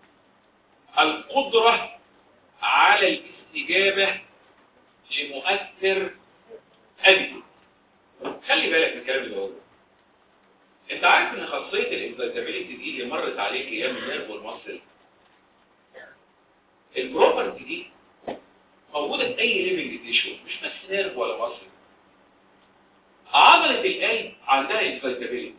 القدرة على الاستجابة لمؤثر adequate خلي بالك من الكلام اللي بقوله انت عارف ان خاصية الاكزايتابيلتي دي اللي مرت عليك ايام النيرف والمصل البروبرتي دي موجودة في اي ليفنج تيشو مش بس نيرف ولا مصل عضلة القلب عندها اكزايتابيلتي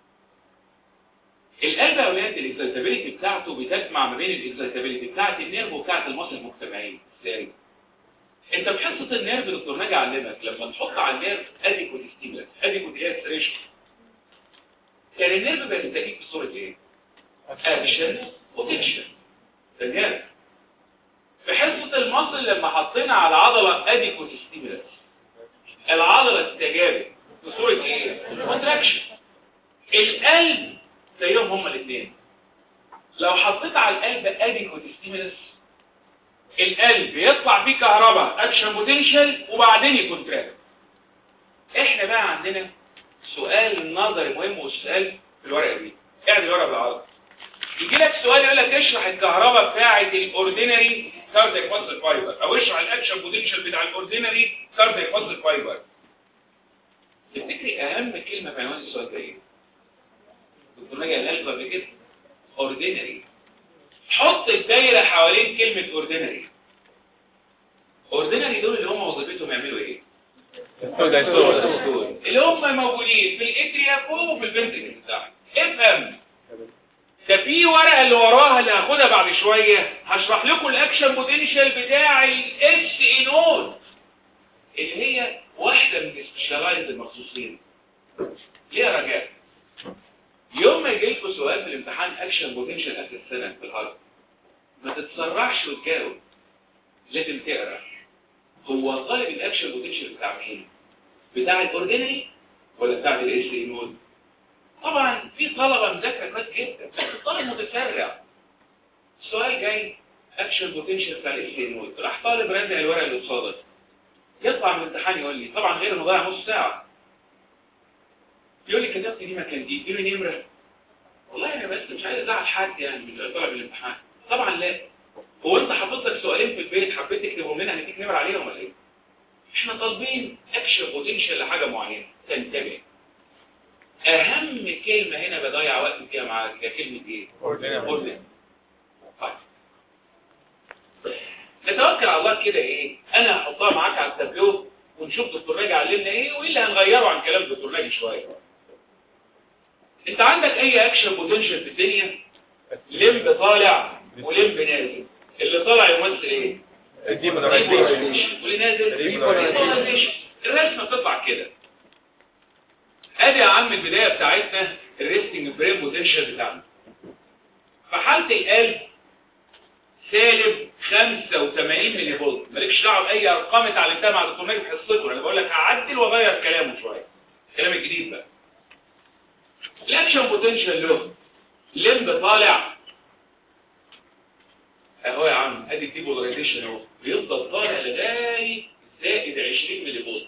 القلب يا اولاد الاكزايتابيلتي بتاعته بتجمع ما بين الاكزايتابيلتي بتاعت النيرف وبتاعت المصل مجتمعين ازاي انت في حصه النيرف دكتور ناجي علمك لما تحط على النيرف اديكوت ستيمولس اديكوت هي ستريشن كان النيرف بيستجيب بصوره ايه اكشن وتنشن ده النيرف في حصه المصل لما حطينا على العضله اديكوت ستيمولس العضله استجابت بصوره ايه كونتراكشن القلب زيهم هما الاثنين لو حطيت على القلب اديكوت ستيمولس القلب يطلع فيه كهرباء اكشن بوتنشال وبعدين يكونتراكت احنا بقى عندنا سؤال نظري مهم والسؤال في الورقه دي اعمل الورقه بالعرض يجي لك سؤال يقول لك اشرح الكهرباء بتاعه الاوردينري كاردياك ماسل فايبر او اشرح الاكشن بوتنشال بتاع الاوردينري كاردياك ماسل فايبر تفتكري اهم كلمه في عنوان السؤال ده ايه دكتور ناجي قالها لكم قبل كده اوردينري حط الدايره حوالين كلمه اوردينري اوردينري دول اللي هم وظيفتهم يعملوا ايه دول اللي هم موجودين في الاتريا فوق وفي الفنتريكل بتاعك افهم ده في ورقه اللي وراها اللي هاخدها بعد شويه هشرح لكم الاكشن بوتنشال بتاع الاس اي نود اللي هي واحده من السبيشالايز المخصوصين ليه يا رجاء يوم ما يجي لكم سؤال في الامتحان اكشن بوتنشال اخر السنه في الهارد ما تتسرعش وتجاوب لازم تقرا هو طالب الاكشن بوتنشال بتاع مين بتاع الاوردينري ولا بتاع الاس اي نود طبعا في طلبه مذاكره كويس جدا بس الطالب متسرع السؤال جاي اكشن بوتنشال بتاع الاس اي نود راح طالب رازع الورقه اللي قصادك يطلع من الامتحان يقول لي طبعا غير انه ضيع نص ساعه يقول لي كتبت دي مكان دي اديله نمره والله انا بس مش عايز ازعل حد يعني من طلب الامتحان طبعا لا هو انت حافظ لك سؤالين في البيت حبيت تكتبهم لنا هنديك نمر عليهم ولا ايه احنا طالبين اكشن بوتنشال لحاجه معينه تنتبه اهم كلمه هنا بضيع وقت فيها معاك هي كلمه ايه اوردينري طيب نتوكل على الله كده ايه انا هحطها معاك على التابلو ونشوف دكتور ناجي علمنا ايه وايه اللي هنغيره عن كلام دكتور ناجي شويه انت عندك اي اكشن بوتنشال في الدنيا لمب طالع ولمب نازل اللي طالع يمثل ايه واللي نازل Depolarization. الرسمه بتطلع كده ادي يا عم البدايه بتاعتنا الريستنج بريم بوتنشال بتاعنا في حاله القلب سالب 85 ملي فولت مالكش دعوه باي ارقام اتعلمتها مع دكتور ناجي في حصته انا بقول لك هعدل واغير كلامه شويه الكلام الجديد بقى الاكشن بوتنشال له لمب طالع اهو يا عم ادي الديبولاريزيشن اهو بيفضل طالع لغايه زائد 20 ملي فولت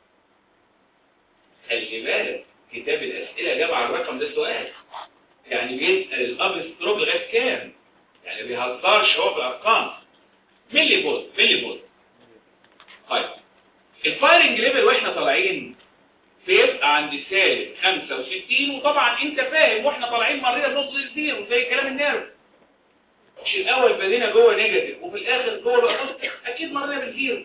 خلي بالك كتاب الاسئله جاب على الرقم ده سؤال يعني بيسال الاب ستروك لغايه كام يعني ما بيهزرش هو بالارقام ملي فولت ملي فولت طيب الفايرنج ليفل واحنا طالعين بيبقى عند سالب 65 وطبعا انت فاهم واحنا طالعين مرينا بنص الزيرو زي كلام النيرف مش الاول بدينا جوه نيجاتيف وفي الاخر جوه بقى بوزيتيف. اكيد مرينا بالزيرو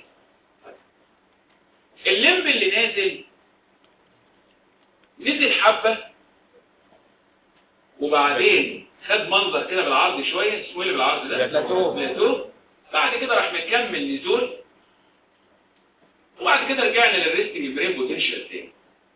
الليمب اللي نازل نزل حبه وبعدين خد منظر كده بالعرض شويه اسمه ايه اللي بالعرض ده بلاتو. بلاتو بعد كده راح مكمل نزول وبعد كده رجعنا للريستنج برين بوتنشال تاني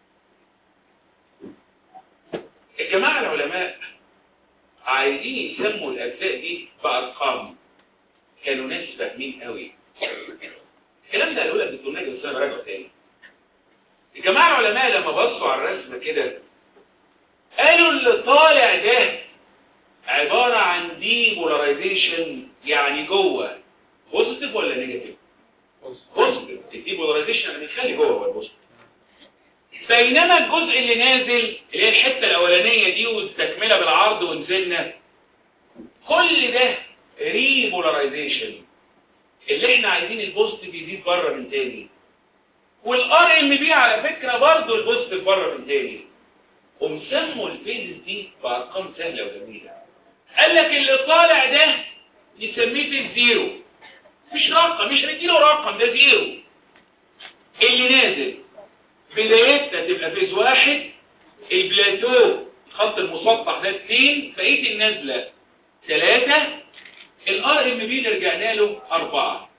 الجماعه العلماء عايزين يسموا الاجزاء دي بارقام كانوا ناس فاهمين قوي الكلام ده قالوا لك الدكتور ناجي بس انا براجعه تاني الجماعه العلماء لما بصوا على الرسمه كده قالوا اللي طالع ده عباره عن دي بولاريزيشن يعني جوه بوزيتيف ولا نيجاتيف بوزيتيف الدي بولاريزيشن يعني بنخلي جوه هو البوزيتيف بينما الجزء اللي نازل اللي هي الحته الاولانيه دي والتكمله بالعرض ونزلنا كل ده ريبولاريزيشن اللي احنا عايزين البوزيتيف يزيد بره من تاني والار ام بي على فكره برضه البوزيتيف بره من تاني ومسموا الفيزز دي بارقام سهله وجميله قال لك اللي طالع ده نسميه فيز زيرو مش رقم مش هنديله رقم ده زيرو اللي نازل بدايتها تبقى فيز واحد البلاتو الخط المسطح ده اثنين بقيه النازله ثلاثه الار ام بي اللي رجعنا له اربعه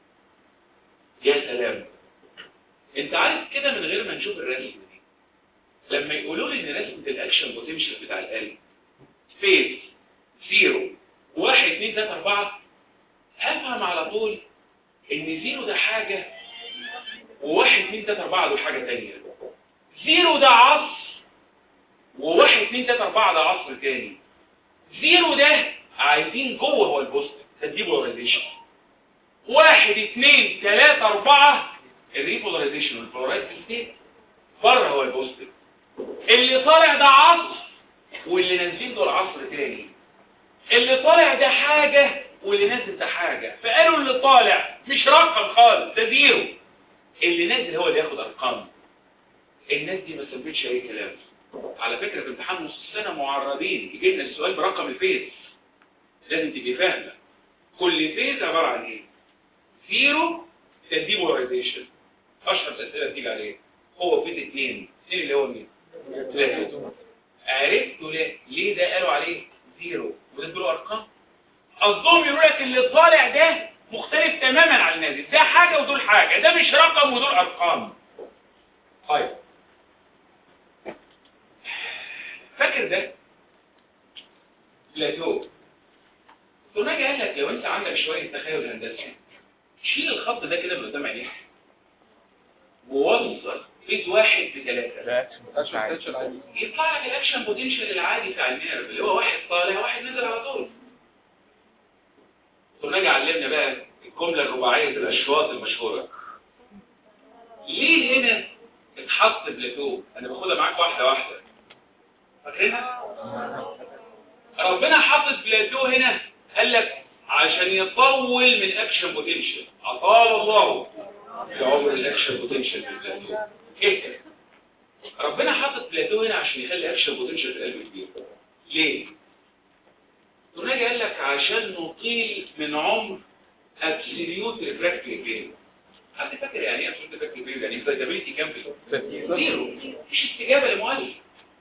يا سلام انت عارف كده من غير ما نشوف الرسمه دي لما يقولوا لي ان رسمه الاكشن بوتنشال بتاع القلب فيز زيرو واحد اثنين ثلاثة أربعة هفهم على طول إن زيرو ده حاجة وواحد اثنين ثلاثة أربعة دول حاجة تانية زيرو ده عصر وواحد اثنين ثلاثة أربعة ده عصر تاني زيرو ده عايزين جوه هو البوست تدي بولاريزيشن واحد اثنين ثلاثة أربعة الريبولاريزيشن والبولارايز ستيت بره هو البوست اللي طالع ده عصر واللي نازلين دول عصر تاني اللي طالع ده حاجة واللي نازل ده حاجة فقالوا اللي طالع مش رقم خالص ده زيرو اللي نازل هو اللي ياخد ارقام الناس دي ما سمتش اي كلام على فكرة في امتحان نص السنة معرضين يجي لنا السؤال برقم الفيز لازم تبقي فاهمة كل فيز عبارة عن ايه زيرو تدي بولاريزيشن اشهر اسئله بتيجي عليه هو فيز اثنين اثنين اللي هو مين ثلاثة عرفتوا ليه ليه ده قالوا عليه زيرو وتدوا ارقام قصدهم يقولوا لك اللي طالع ده مختلف تماما عن النازل ده حاجه ودول حاجه ده مش رقم ودول ارقام طيب فاكر ده بلاتو توناجي قال لك لو انت عندك شويه تخيل هندسي شيل الخط ده كده من قدام عينيك ووصل فيز واحد بثلاثه ده اكشن عادي يطلع لك الاكشن بوتنشال العادي بتاع النيرف اللي هو واحد طالع واحد نزل على طول ونجي علمنا بقى الجملة الرباعية الأشواط المشهورة ليه هنا اتحط بلاتو أنا باخدها معاك واحدة واحدة فاكرينها؟ ربنا حاطط بلاتو هنا قال لك عشان يطول من اكشن بوتنشال اطال الله في عمر الاكشن بوتنشال في البلاتو ايه ربنا حاطط بلاتو هنا عشان يخلي اكشن بوتنشال في القلب كبير ليه توناجي قال لك عشان نطيل من عمر ابسوليوت ريفراكتري بيريود حد فاكر يعني ايه ابسوليوت ريفراكتري بيريود يعني اكسايتابيلتي كام في زيرو مفيش استجابه لمؤلف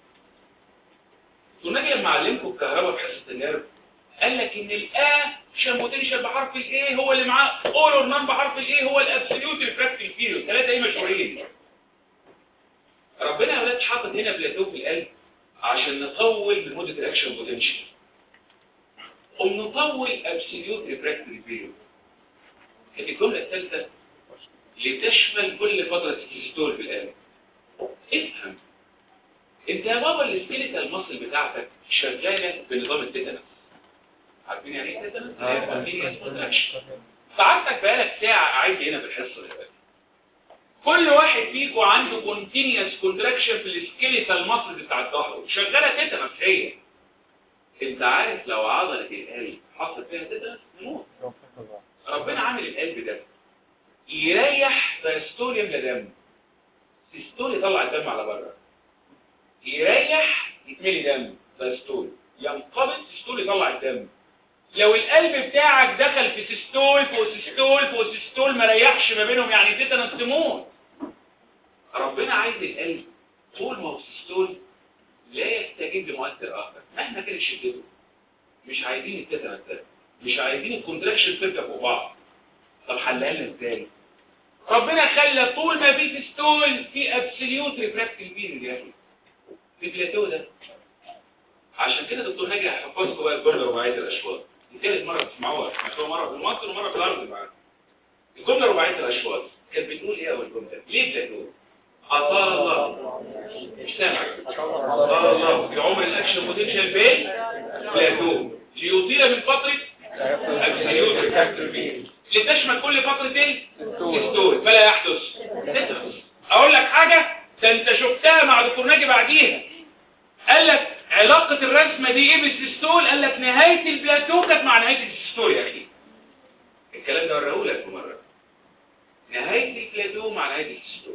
توناجي لما علمكم الكهرباء في حصه النيرف قال لك ان الاكشن بوتنشال بحرف الايه هو اللي معاه اول اور نان بحرف الايه هو الابسوليوت ريفراكتري بيريود ثلاثه ايه مشهورين ربنا يا ولاد حاطط هنا بلاتو في القلب عشان نطول من مده الاكشن بوتنشال قم نطول ابسوليوت ريفراكتري بيريود كانت الجمله الثالثه لتشمل كل فتره السيستول في القلب افهم انت يا بابا السكيليتال ماسل بتاعتك شغاله بنظام التيتانس عارفين يعني ايه تيتانس؟ سبونتينيوس كونتراكشن سعادتك بقالك ساعه قاعد هنا في الحصه دلوقتي كل واحد فيكم عنده كونتينيوس كونتراكشن في السكيليتال ماسل بتاع الظهر شغاله تيتانس هي انت عارف لو عضله القلب حصل فيها تيتانس نموت ربنا عامل القلب ده يريح دايستول يملى دم سيستول يطلع الدم على بره يريح يتملي دم دايستول ينقبض سيستول يطلع الدم لو القلب بتاعك دخل في سيستول فوق سيستول فوق سيستول ما ريحش ما بينهم يعني تيتانس تموت ربنا عايز القلب طول ما هو في سيستول لا يستجيب لمؤثر اخر مهما كانت شدته مش عايزين التتنس ده مش عايزين الكونتراكشن تركب فوق بعض طب حلها لنا ازاي ربنا خلى طول ما في تستول في ابسوليوت ريفراكتيف بيرنج يا اخي في البلاتو ده عشان كده دكتور ناجي هيحفظكم بقى الجمله رباعيه الاشواط دي ثالث مره تسمعوها سمعتوها مره في المصر ومره في الارض معانا الجمله رباعيه الاشواط كانت بتقول ايه اول جمله ليه بلاتو اطال الله مش سامع اطال الله في عمر الاكشن بوتنشال بين بلاتو ليطيل من فتره ابسوليوت ريفراكتيف بيرنج لتشمل كل فترة ايه؟ ستول فلا يحدث تتخص اقول لك حاجة ده انت شفتها مع دكتور ناجي بعديها قال لك علاقة الرسمة دي ايه بالسيستول قال لك نهاية البلاتو كانت مع نهاية السيستول يا اخي الكلام ده وريهولك مرة نهاية البلاتو مع نهاية السيستول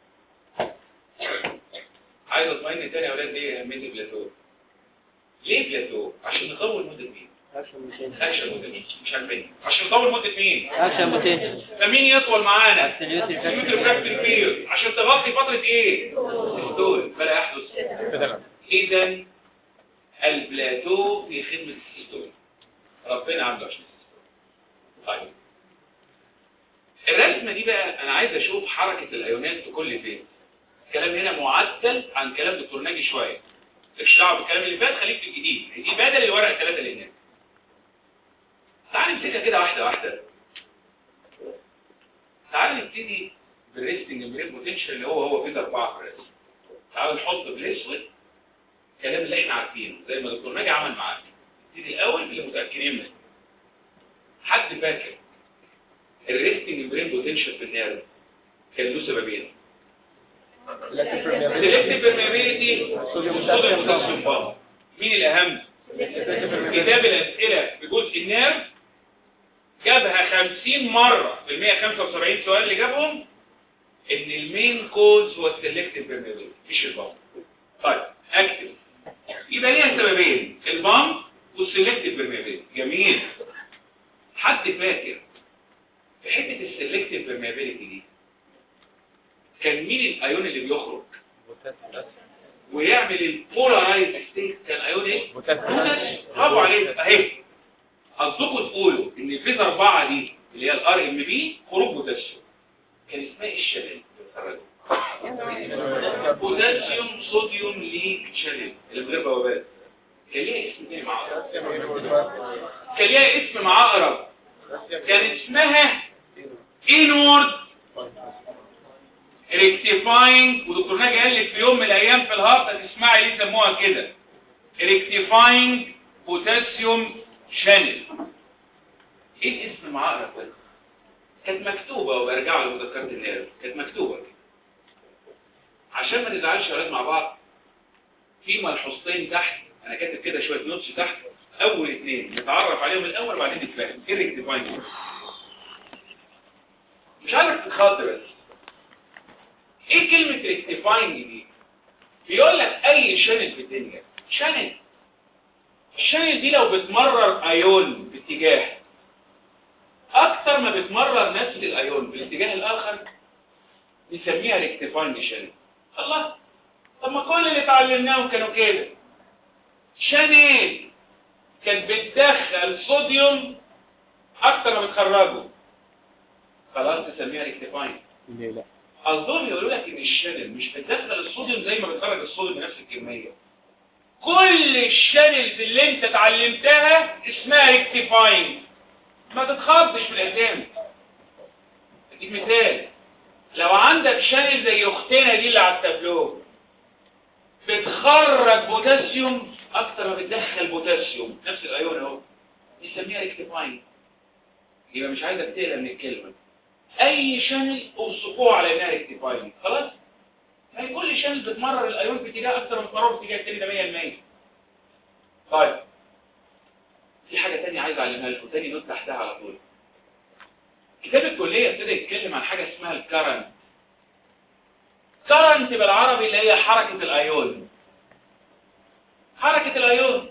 عايز اطمئن تاني يا اولاد ليه اهمية البلاتو ليه بلاتو عشان نطول مدة مين اكشن مدة مين مش عارفين عشان نطول مدة مين اكشن بوتنشال فمين يطول معانا Absolute refractive refractive period عشان تغطي فترة ايه الدول فلا يحدث بدنا اذا البلاتو في خدمة السيستول ربنا عنده عشان السيستول طيب الرسمة دي بقى انا عايز اشوف حركة الايونات في كل فين الكلام هنا معدل عن كلام دكتور ناجي شوية مش دعوه بالكلام اللي فات خليك في الجديد دي بدل الورقة الثلاثة اللي هناك تعال نمسكها كده واحدة واحدة تعال نبتدي بالريستنج بريك بوتنشال اللي هو هو فيز 4 في الرسم تعال نحط بالاسود الكلام اللي احنا عارفينه زي ما دكتور ناجي عمل معانا نبتدي الاول باللي متاكدين منه حد فاكر الريستنج برين بوتنشال في النيرف كان له سببين سيلكتيف بيرميابيليتي والصوديوم بوتاسيوم بامب مين الاهم كتاب الاسئله بجزء النيرف جابها 50 مرة في ال 175 سؤال اللي جابهم ان المين كوز هو السلكتيف بيرميبيليتي مش البامب طيب اكتب يبقى ليها سببين البامب والسلكتيف بيرميبيليتي جميل حد فاكر في حته السلكتيف بيرميبيليتي دي كان مين الايون اللي بيخرج ويعمل البولارايز ستيت كان ايون ايه بوتاسيوم برافو عليك اهي قصدكم تقولوا ان الفيز 4 دي اللي هي الار ام بي خروج بوتاسيوم كان اسمها ايه الشلل بوتاسيوم صوديوم ليك شلل اللي من غير بوابات كان ليها اسم تاني مع اقرب كان ليها اسم مع اقرب كان اسمها انورد ريكتيفاينج ودكتور ناجي قال لك في يوم من الايام في الهارت هتسمعي ليه سموها كده ريكتيفاينج بوتاسيوم شانل ايه الاسم مع اقرب ده كانت مكتوبة وبرجع لمذكرة النيرف كانت مكتوبة عشان ما نزعلش يا ولاد مع بعض في ملحوظتين تحت انا كاتب كده شوية نوتس تحت اول اثنين نتعرف عليهم الاول بعدين نتفاهم ايه ريكتيفاينج مش عارف تتخض بس ايه كلمة ريكتيفاينج دي بيقول لك اي شانل في الدنيا شانل الشانل دي لو بتمرر ايون باتجاه اكتر ما بتمرر نفس الايون بالاتجاه الاخر نسميها ريكتيفاينج شانل الله طب ما كل اللي اتعلمناهم كانوا كده شانل كانت بتدخل صوديوم اكتر ما بتخرجه خلاص تسميها ريكتيفاينج ليه لا قصدهم يقولوا لك ان الشانل مش بتدخل الصوديوم زي ما بتخرج الصوديوم بنفس الكميه كل الشانلز اللي انت اتعلمتها اسمها ريكتيفاينج ما تتخضش في الاسامي اديك مثال لو عندك شانل زي اختنا دي اللي على التابلو بتخرج بوتاسيوم اكتر ما بتدخل بوتاسيوم نفس الايون اهو نسميها ريكتيفاينج يبقى مش عايزك تقلق من الكلمه اي شانل اوصفوه على انها ريكتيفاينج خلاص ما هي كل شانل بتمرر الايون في اتجاه اكتر من تمرره في اتجاه التاني ده 100% طيب في حاجه تانية عايز اعلمها لكم تاني نوت تحتها على طول كتاب الكليه ابتدى يتكلم عن حاجه اسمها الكرنت كرنت بالعربي اللي هي حركه الايون حركه الايون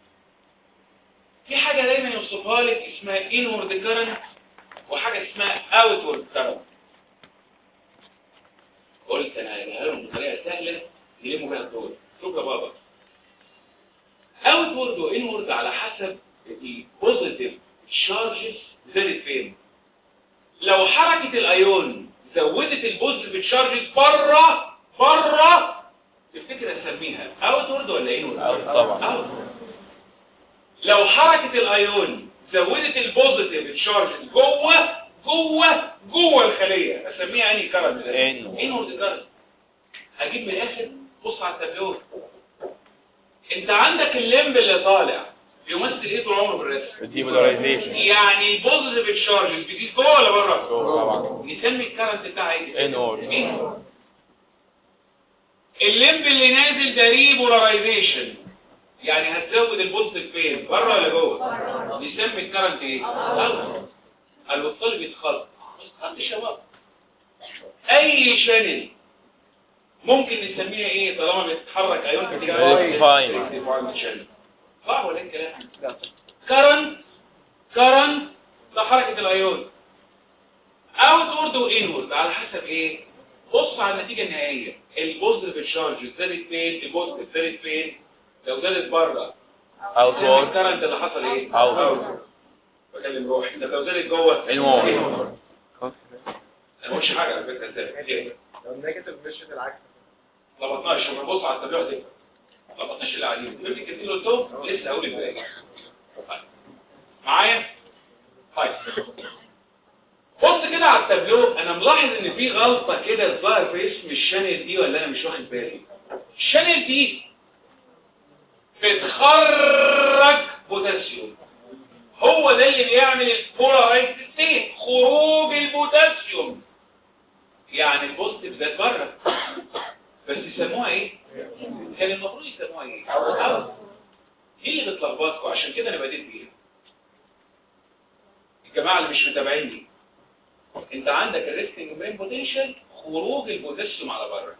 في حاجه دايما يوصفها لك اسمها انورد كرنت وحاجة اسمها outward current قلت انا هجيبها لهم بطريقة سهلة يلموا بيها الدول شوف يا بابا اوتورد وانورد على حسب البوزيتيف شارجز زادت فين لو حركة الايون زودت البوزيتيف شارجز بره بره تفتكر اسميها اوتورد ولا انورد Out طبعا. Outward. لو حركة الايون زودت البوزيتيف شارجز جوه جوه جوه الخلية اسميها اني كارنت Inward. انورد كارنت هجيب من الاخر بص على التابلو انت عندك الليمب اللي طالع بيمثل ايه طول عمره في الرسم الديبولاريزيشن يعني البوزيتيف شارجز بتزيد جوه ولا بره طبعا نسمي الكارنت بتاعها ايه Inward. إيه؟ الليمب اللي نازل ده ريبولاريزيشن يعني هتزود البوزيتيف فين بره ولا جوه نسمي الكارنت ايه اوت قالوا الطالب يتخض يتخض شباب اي شانل ممكن نسميها ايه طالما بتتحرك ايون في اتجاه Rectifying. Rectifying channel. صح ولا ايه الكلام لا كرنت كرنت ده حركة الايون اوتورد وانورد على حسب ايه بص على النتيجة النهائية البوزيتيف شارج زادت فين البوزيتيف زادت فين لو زادت بره Outward. الكرنت اللي حصل ايه Outward. بكلم روحي ده لو زادت جوه Inward. انا ما قلتش حاجة على فكرة ازاي ليه؟ لو النيجاتيف مشيت العكس لبطناش لما نبص على التابلوه دي لبطناش اللي قاعدين قلت كتير قلتهم لسه هقول الباقي طيب. معايا طيب بص كده على التابلو انا ملاحظ ان في غلطه كده الظاهر في اسم الشانل دي ولا انا مش واخد بالي الشانل دي بتخرج بوتاسيوم هو ده اللي بيعمل البولارايز ستيت خروج البوتاسيوم يعني البوزيتيف زاد بره بس يسموها ايه كان المفروض يسموها ايه أوت. دي اللي بتلخبطكم عشان كده انا بديت بيها الجماعه اللي مش متابعيني انت عندك الريستنج برين بوتنشال خروج البوتاسيوم على بره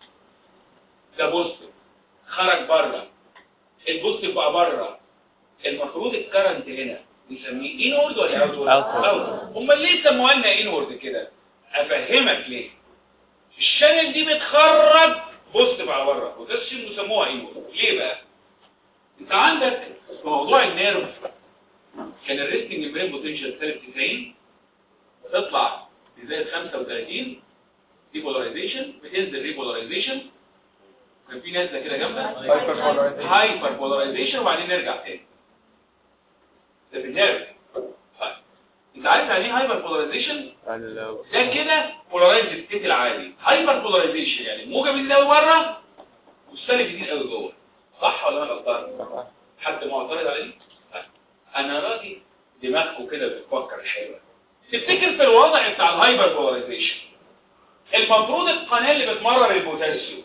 ده بوزيتيف خرج بره البوزيتيف بقى بره المفروض الكرنت هنا نسميه انورد ولا اوتورد Outward. اوتورد امال ليه سموها لنا انورد كده افهمك ليه الشانل دي بتخرج بوزيتيف على بره بوتاسيوم وسموها انورد ليه بقى انت عندك في موضوع النيرف كان الريستنج برين بوتنشال سالب 90 تطلع بزائد 35 ديبولاريزيشن بتنزل ريبولاريزيشن كان في نازله كده جنبها هايبر بولاريزيشن وبعدين نرجع تاني ده في النيرف طيب انت عارف يعني ايه هايبر بولاريزيشن ال- ده كده بولارايز ستيت العالي هايبر بولاريزيشن يعني الموجب يزيد قوي بره والسالب يزيد قوي جوه صح ولا انا غلطان حد معترض على دي طيب. انا راضي دماغكم كده بتفكر حلوه تفتكر في الوضع بتاع الهايبر بولاريزيشن المفروض القناه اللي بتمرر البوتاسيوم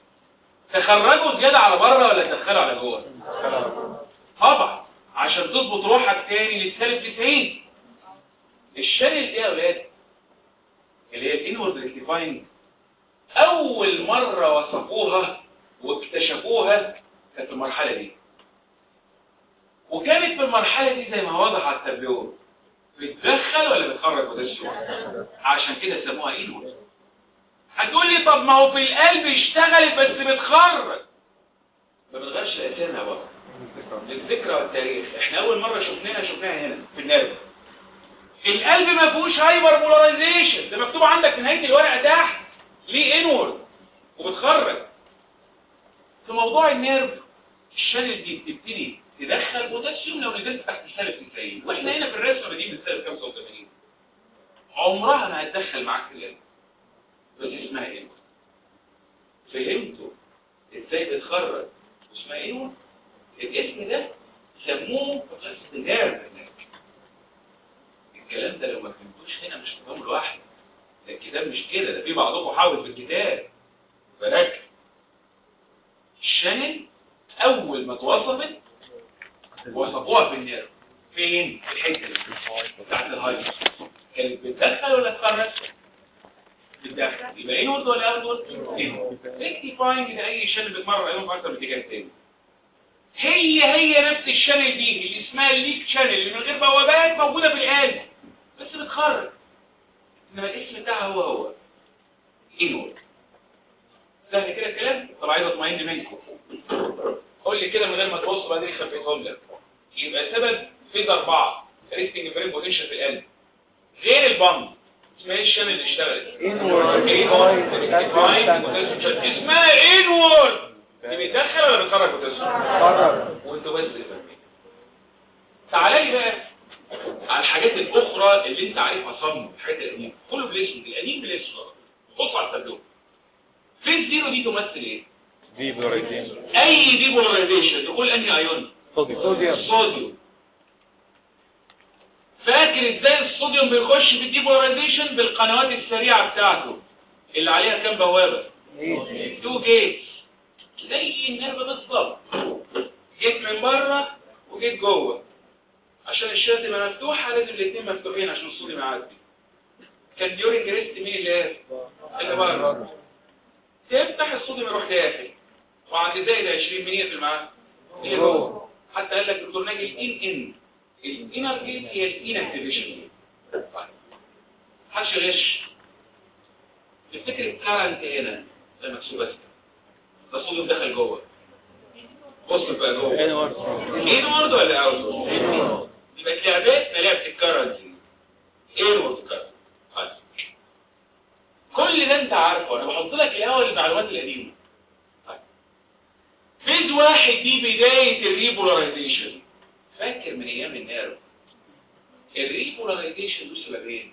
تخرجه زياده على بره ولا تدخله على جوه طبعا عشان تظبط روحك تاني للسالب 90 الشانل ايه يا اولاد اللي هي الانورد ريكتيفاينج اول مره وصفوها واكتشفوها كانت في المرحله دي وكانت في المرحله دي زي ما واضح على التابلو بتدخل ولا بتخرج بوتاسيوم عشان كده سموها انورد هتقول لي طب ما هو في القلب اشتغلت بس بتخرج ما بتغيرش الاسامي يا بابا للذكرى والتاريخ احنا اول مره شفناها شفناها هنا في النيرف القلب ما فيهوش هايبر بولاريزيشن ده مكتوب عندك في نهايه الورقه تحت ليه انورد وبتخرج في موضوع النيرف الشانل دي بتبتدي تدخل بوتاسيوم لو نزلت تحت سالب 90 واحنا هنا في الرسمه دي من سالب 85 عمرها ما هتدخل معاك في القلب بس اسمها انورد فهمتوا ازاي بتخرج اسمها انورد الاسم ده سموه قصه نيرف هناك الكلام ده لو ما فهمتوش هنا مش هتفهمه لوحده ده الكتاب مش كده ده في بعضكم حاول في الكتاب فركز الشانل اول ما اتوصفت وصفوها في النيرف فين في الحته دي بتاعت الهايبر كانت بتدخل ولا تخرج بتدخل يبقى ايه ولا اوت وورد ريكتيفاينج ده اي شانل بتمرر ايون في اكتر من اتجاه تاني هي هي نفس الشانل دي اللي اسمها الليك شانل اللي من غير بوابات موجوده في القلب بس بتخرج انما الاسم بتاعها هو هو انورد سهل كده الكلام طب عايز اطمئن منكم قول لي كده من غير ما تبص بعدين خبيتهم لك يبقى سبب فيز أربعة ريستنج برين بوتنشال في القلب غير البامب اسمها ايه الشان اللي اشتغلت؟ Inward. اسمها انورد دي بتدخل ولا بتخرج بوتنشال؟ قرر وانتوا بس اللي فاهمين تعالى لي بقى على الحاجات الاخرى اللي انت عارفها صم الحاجات القديمه كله بالاسم القديم بالاسم بص على التابلو فيز زيرو دي تمثل ايه؟ دي بلوريزين اي ديبولاريزيشن تقول انهي ايون صوديوم صوديوم الصوديوم فاكر ازاي الصوديوم بيخش في الديبولاريزيشن بالقنوات السريعه بتاعته اللي عليها كام بوابه ايه تو جيتس زي النرف بالظبط جيت من بره وجيت جوه عشان الشاشه تبقى مفتوحه لازم الاثنين مفتوحين عشان الصوديوم يعدي كان ديورنج ريست مين اللي قال؟ اللي بره تفتح الصوديوم يروح داخل وعند زائد 20 مين يقفل معاه؟ اللي جوه حتى قال لك دكتور ناجي الان ان الانر جيت هي الانكتيفيشن محدش يغش تفتكر الكارنت هنا ده مكسوب بس ده الصوديوم دخل جوه بص بقى جوه انورد انورد ولا اوت يبقى لعبتنا لعبه الكارنت انورد كارنت طيب. كل ده انت عارفه انا بحط لك الاول المعلومات القديمه طيب. فيز واحد دي بدايه الريبولاريزيشن فاكر من ايام النيرف الريبولاريزيشن له سببين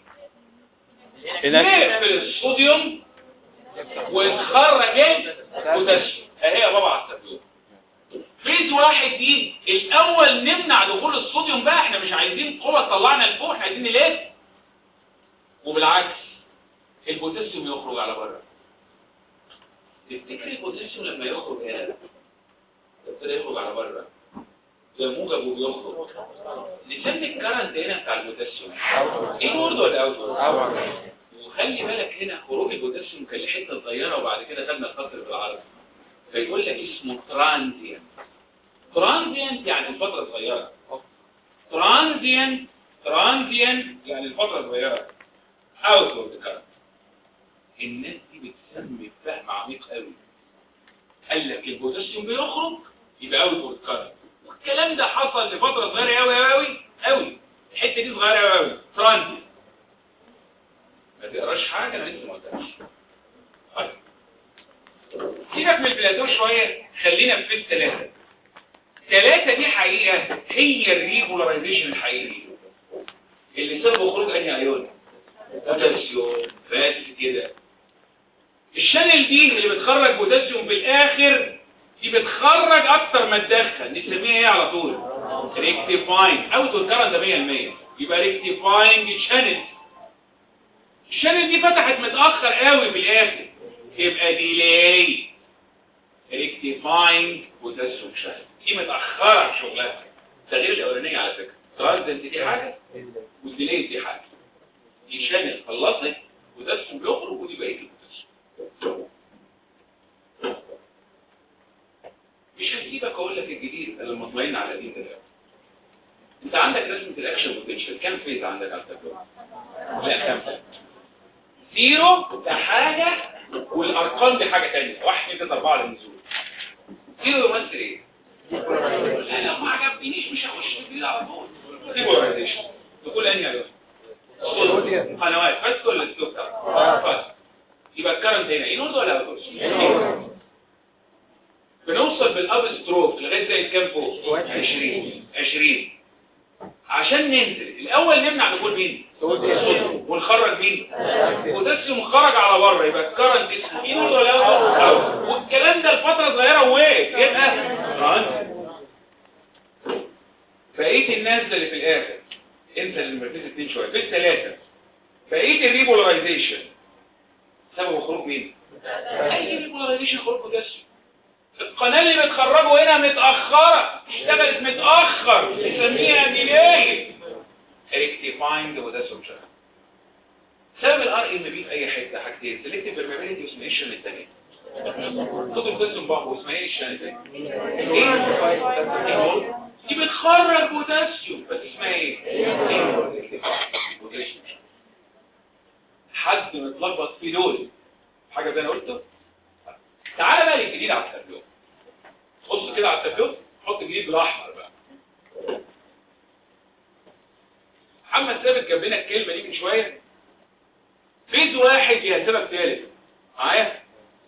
نقفل الصوديوم ونخرج البوتاسيوم اهي يا بابا على التابلو فيز واحد دي الاول نمنع دخول الصوديوم بقى احنا مش عايزين قوه تطلعنا لفوق احنا عايزين نلف وبالعكس البوتاسيوم يخرج على بره تفتكر البوتاسيوم لما يخرج هنا ابتدى يخرج على بره ده موجب وبيخرج نسمي الكرنت هنا بتاع البوتاسيوم ايه وورد ولا اوت وخلي بالك هنا خروج البوتاسيوم كان لحته صغيره وبعد كده خدنا الخطر بالعربي فيقول لك اسمه ترانزيانت ترانزيانت يعني الفتره صغيره ترانزيانت ترانزيانت يعني الفتره صغيره اوت اوف ذا كارنت الناس دي بتسمي بفهم عميق قوي قال لك البوتاسيوم بيخرج يبقى اوت اوف ذا كارنت والكلام ده حصل لفتره صغيره قوي قوي قوي الحته دي صغيره قوي قوي ترانزيانت ما تقراش حاجه انا لسه ما قلتهاش طيب سيبك من البلاتو شويه خلينا في فيز ثلاثه ثلاثه دي حقيقه هي الريجولاريزيشن الحقيقي اللي سببه خروج انهي ايون بوتاسيوم بس كده الشانل دي اللي بتخرج بوتاسيوم في الاخر دي بتخرج اكتر ما تدخل نسميها ايه على طول ريكتيفاينج اوت الكرنت 100% يبقى ريكتيفاينج شانل الشانل دي فتحت متاخر قوي في الاخر يبقى ديلاي ريكتيفاينج بوتاسيوم شانل دي متاخره في شغلها ده غير الاولانيه على فكره ترانزنت دي حاجه والديلاي دي حاجه دي شانل خلصت بوتاسيوم بيخرج ودي بقيه البوتاسيوم مش هسيبك اقول لك الجديد انا مطمئن على القديم ده انت عندك رسمه الاكشن بوتنشال كام فيز عندك على التابلو لا خمسه زيرو ده حاجه والارقام دي حاجه ثانيه واحد اثنين ثلاثه اربعه للنزول زيرو يمثل ايه؟ لا لو ما عجبنيش مش هخش في الجديد على طول ديبولايزيشن تقول انهي يا صوديوم. قنوات بس ولا السلوك بس يبقى الكرنت هنا انورد ولا اوتورد؟ بنوصل بالاب ستروك لغايه زي كام فوق 20 20 عشان ننزل الاول نمنع دخول مين صوديوم. ونخرج مين بوتاسيوم خرج على بره يبقى الكرنت اسمه انورد ولا اوتورد والكلام ده لفتره صغيره ووقف يبقى ترانس بقيه الناس اللي في الاخر انت اللي مركز اتنين شويه في الثلاثه بقيه الريبولاريزيشن سبب خروج مين اي ريبولاريزيشن خروج بوتاسيوم القناه اللي بتخرجه هنا متاخره اشتغلت متاخر نسميها ديلاي ريكتيفاينج بوتاسيوم شغل سبب الار ام بي في اي حته حاجتين سيلكتيف بيرميبيليتي واسمها ايه الشان الثانيه خد القسم بقى واسمها ايه الشان الثانيه ايه دي بتخرج بوتاسيوم بس اسمها ايه بوتاسيوم حد متلخبط في دول حاجه زي انا قلته تعالى بقى للجديد على التابلو بص كده على التابلو حط جديد بالاحمر بقى محمد ثابت جاب لنا الكلمه دي من شويه فيز واحد ليها سبب ثالث معايا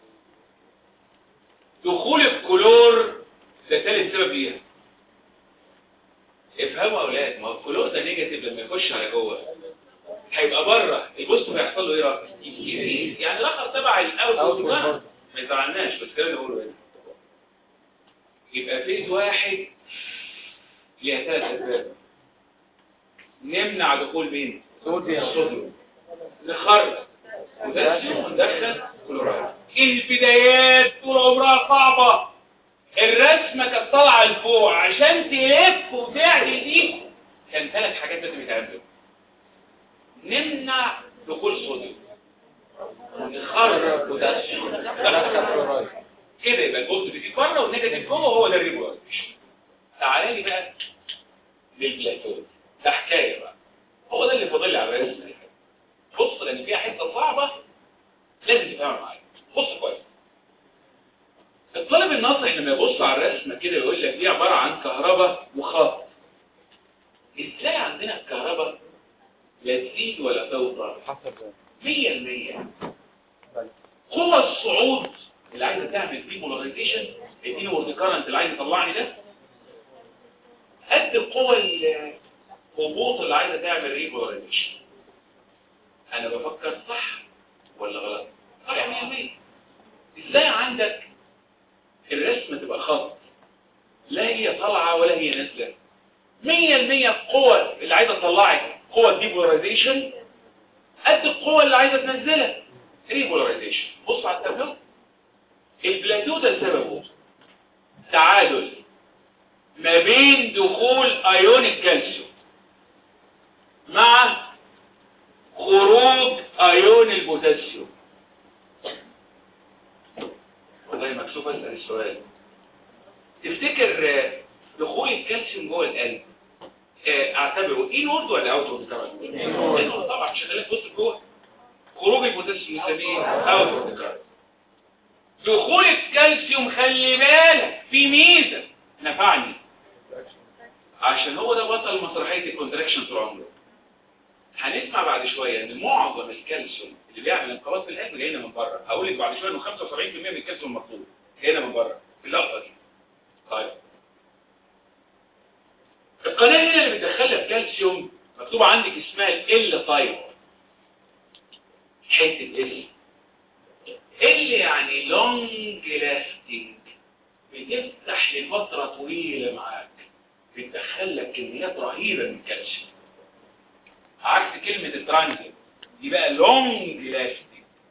دخول الكلور ده ثالث سبب ليها افهموا يا اولاد ما هو الكلور ده نيجاتيف لما يخش على جوه هيبقى بره البوست هيحصل له ايه رأي؟ يزيد. يعني الاخر تبع الاوت ما يزعلناش بس كده نقوله ايه يبقى فيز واحد ليها ثلاث اسباب نمنع دخول مين؟ الصوديوم نخرج وتقسم وندخل كلورايد البدايات طول عمرها صعبة الرسمة كانت طالعة لفوق عشان تلف وتعدي دي كان ثلاث حاجات لازم يتعملوا نمنع دخول صوديوم نخرج وتقسم وندخل كلورايد كده يبقى البوزيتيف بره والنيجاتيف جوه هو ده الريبولايزيشن تعالى لي بقى للبلاتو ده حكايه بقى هو ده اللي فاضل لي على الرسمه دي بص لان فيها حته صعبه لازم تفهمها معايا بص كويس الطالب الناصح لما يبص على الرسمه كده يقول لك دي عباره عن كهرباء وخط ازاي عندنا الكهرباء لا تزيد ولا توطى حسب 100% قوة الصعود اللي عايزه تعمل فيه بولاريزيشن اديني وورد كارنت اللي عايز يطلعني ده قد القوة الهبوط اللي عايزه تعمل ريبولاريزيشن انا بفكر صح ولا غلط صح 100% ازاي عندك الرسمه تبقى خط لا هي طالعه ولا هي نازله 100% القوة اللي عايزه تطلعك قوة ديبولاريزيشن قد القوة اللي عايزه تنزلها ريبولاريزيشن بص على التابلو البلاتو ده سببه تعادل ما بين دخول ايون الكالسيوم مع خروج ايون البوتاسيوم والله مكسوف اسال السؤال تفتكر آه، دخول الكالسيوم جوه القلب آه، اعتبره انورد ولا اوتورد كارنت انورد طبعا شغالات بص جوه خروج البوتاسيوم نسميه اوتورد كارنت دخول الكالسيوم خلي بالك في ميزه نفعني عشان هو ده بطل مسرحيه الكونتراكشن طول عمره هنسمع بعد شويه ان معظم الكالسيوم اللي بيعمل انقباض في القلب جاي لنا من بره هقول لك بعد شويه انه 75% من الكالسيوم المطلوب جاي لنا من بره في اللقطه دي طيب القناه هنا اللي بتدخلها الكالسيوم مكتوب عندك اسمها ال تايب حته اس ال يعني لونج لاستنج بتفتح لفتره طويله معاك بتدخل لك كميات رهيبه من الكالسيوم عكس كلمة الترانزيت دي بقى لونج لاستنج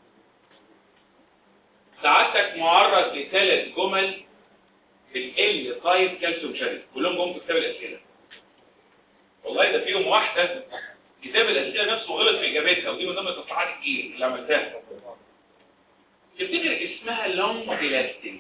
سعادتك معرض لثلاث جمل في ال تايب كالسيوم شريط كلهم جم في كتاب الأسئلة والله ده فيهم واحدة كتاب الأسئلة نفسه غلط في إجابتها ودي من ضمن التصحيحات الكتير اللي عملتها تفتكر اسمها لونج لاستنج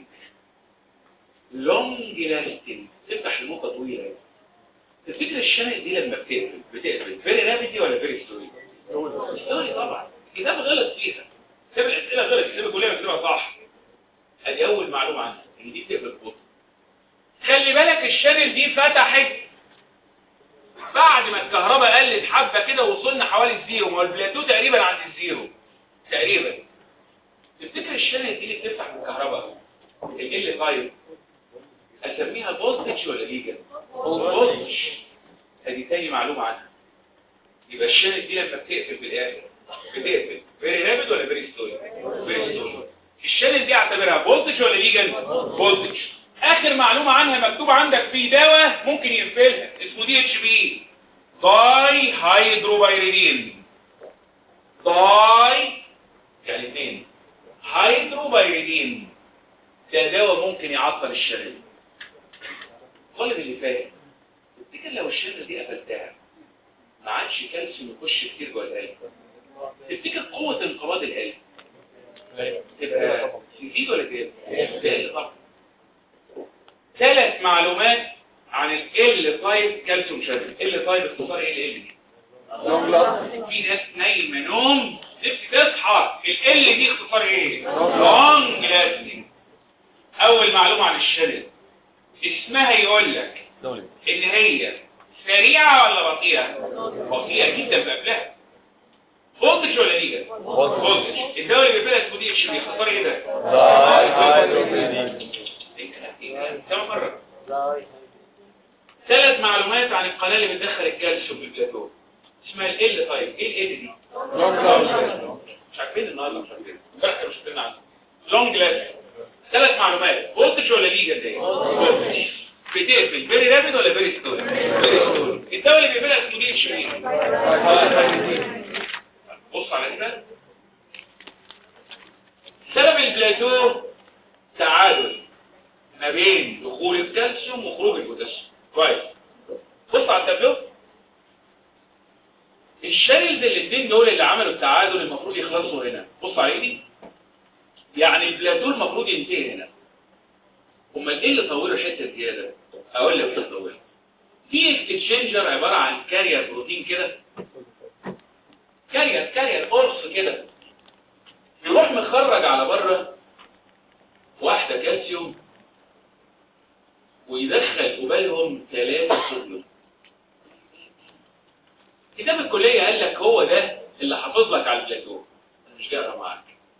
لونج لاستنج تفتح لمدة طويلة تفتكر الشنق دي لما بتقفل بتقفل فيري رابيدي ولا فيري ستوري ستوري طبعا الكتاب غلط فيها كتاب الاسئله غلط الكتاب كلها مكتوبه صح ادي اول معلومه عنها ان دي بتقفل ببطء خلي بالك الشانل دي فتحت بعد ما الكهرباء قلت حبه كده وصلنا حوالي الزيرو ما هو البلاتو تقريبا عند الزيرو تقريبا تفتكر الشانل دي اللي بتفتح بالكهرباء ال طيب اسميها فولتج ولا ليجا فولتج ادي تاني معلومه عنها يبقى الشانل دي لما بتقفل بالاخر بتقفل فيري رابد ولا فيري ستوري فيري ستوري الشانل دي اعتبرها فولتج ولا ليجا فولتج اخر معلومه عنها مكتوب عندك في دواء ممكن يقفلها اسمه دي اتش بي داي هيدروبايريدين داي يعني اثنين هيدروبايريدين ده دواء ممكن يعطل الشلل الطالب اللي فاهم تفتكر لو الشلل دي قفلتها ما عادش كالسيوم يخش كتير جوه القلب تفتكر قوة انقباض القلب تبقى تزيد ولا تقل؟ تقل طبعا ثلاث معلومات عن ال تايب كالسيوم شانل ال تايب اختصار ايه ال دي في ناس نايمه نوم نفسي تصحى ال دي اختصار ايه لونج لاستنج اول معلومه عن الشلل اسمها يقول لك ان هي سريعة ولا بطيئة بطيئة جدا في قبلها فولتج ولا ليجا فولتج الدواء اللي بيبقى اسمه دي اتش بي اختصار ايه ده ايه ده ايه ده كم مرة ثلاث معلومات عن القناة اللي بتدخل الكالسيوم في البلاتو اسمها ال ال طيب ايه ال دي مش عارفين النهارده مش عارفين امبارح كانوا شايفين عنها لونج جلاس ثلاث معلومات فولتج ولا ليجا دي فولتج بتقفل فيري رابيد ولا فيري ستول فيري ستول الدواء اللي بيقفلها اسمه دي اتش بي بص على كده سبب البلاتو تعادل ما بين دخول الكالسيوم وخروج البوتاسيوم كويس بص على التابلو الشريلز الاثنين دول اللي عملوا التعادل المفروض يخلصوا هنا بص على ايدي يعني البلاتو المفروض ينتهي هنا امال ايه اللي طوله حته زياده اقول لك ايه اللي طوله في اكستشينجر عباره عن كارير بروتين كده كارير كارير قرص كده يروح مخرج على بره واحده كالسيوم ويدخل قبالهم ثلاثة صوديوم كتاب الكلية قال لك هو ده اللي حافظ لك على البلاتو انا مش جاي معاك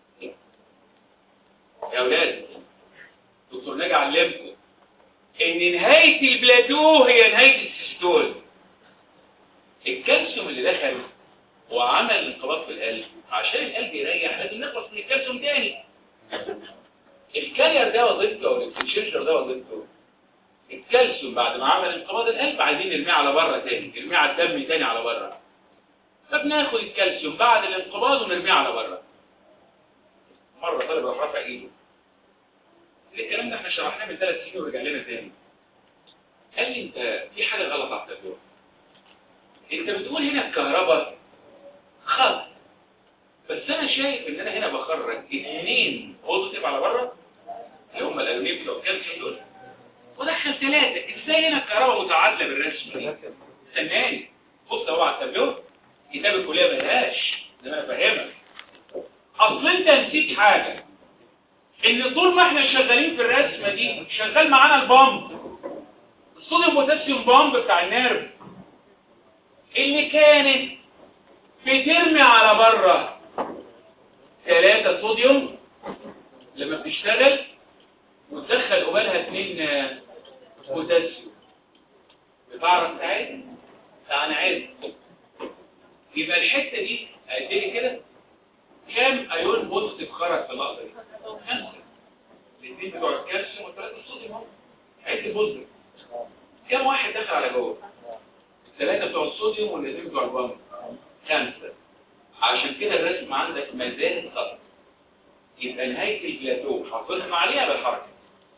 يا اولاد دكتور ناجي علمكم ان نهاية البلاتو هي نهاية السيستول الكالسيوم اللي دخل وعمل انقباض في القلب عشان القلب يريح لازم نخلص من الكالسيوم تاني الكارير ده وظيفته او الاكستشينجر ده وظيفته الكالسيوم بعد ما عمل انقباض القلب عايزين نرميه على بره تاني نرميه على الدم تاني على بره فبناخد الكالسيوم بعد الانقباض ونرميه على بره مره طالب راح رافع ايده الكلام ده احنا شرحناه من ثلاث سنين ورجع لنا تاني قال لي انت في حاجه غلط على التجربه انت بتقول هنا الكهرباء خط بس انا شايف ان انا هنا بخرج اثنين بوزيتيف على بره اللي هم الالومنيوم بتوع الكالسيوم دول ودخل ثلاثه ازاي هنا الكهرباء متعادله بالرسم دي استناني بص اهو على التابلو كتاب الكليه ملهاش ده انا فاهمك اصل انت نسيت حاجه ان طول ما احنا شغالين في الرسمه دي شغال معانا البامب الصوديوم بوتاسيوم بامب بتاع النيرف اللي كانت بترمي على بره ثلاثة صوديوم لما بتشتغل وتدخل قبالها اثنين بوتاسيوم بتعرف تعد تعال نعد يبقى الحتة دي اديني كده كام ايون بوزيتيف خرج في اللحظة دي خمسة الاثنين بتوع الكالسيوم والثلاثة الصوديوم اهو عد بوزيتيف كام واحد دخل على جوه الثلاثة بتوع الصوديوم والاثنين بتوع البامب خمسة عشان كده الرسم عندك مازال خط يبقى نهاية البلاتو حافظنا عليها بالحركة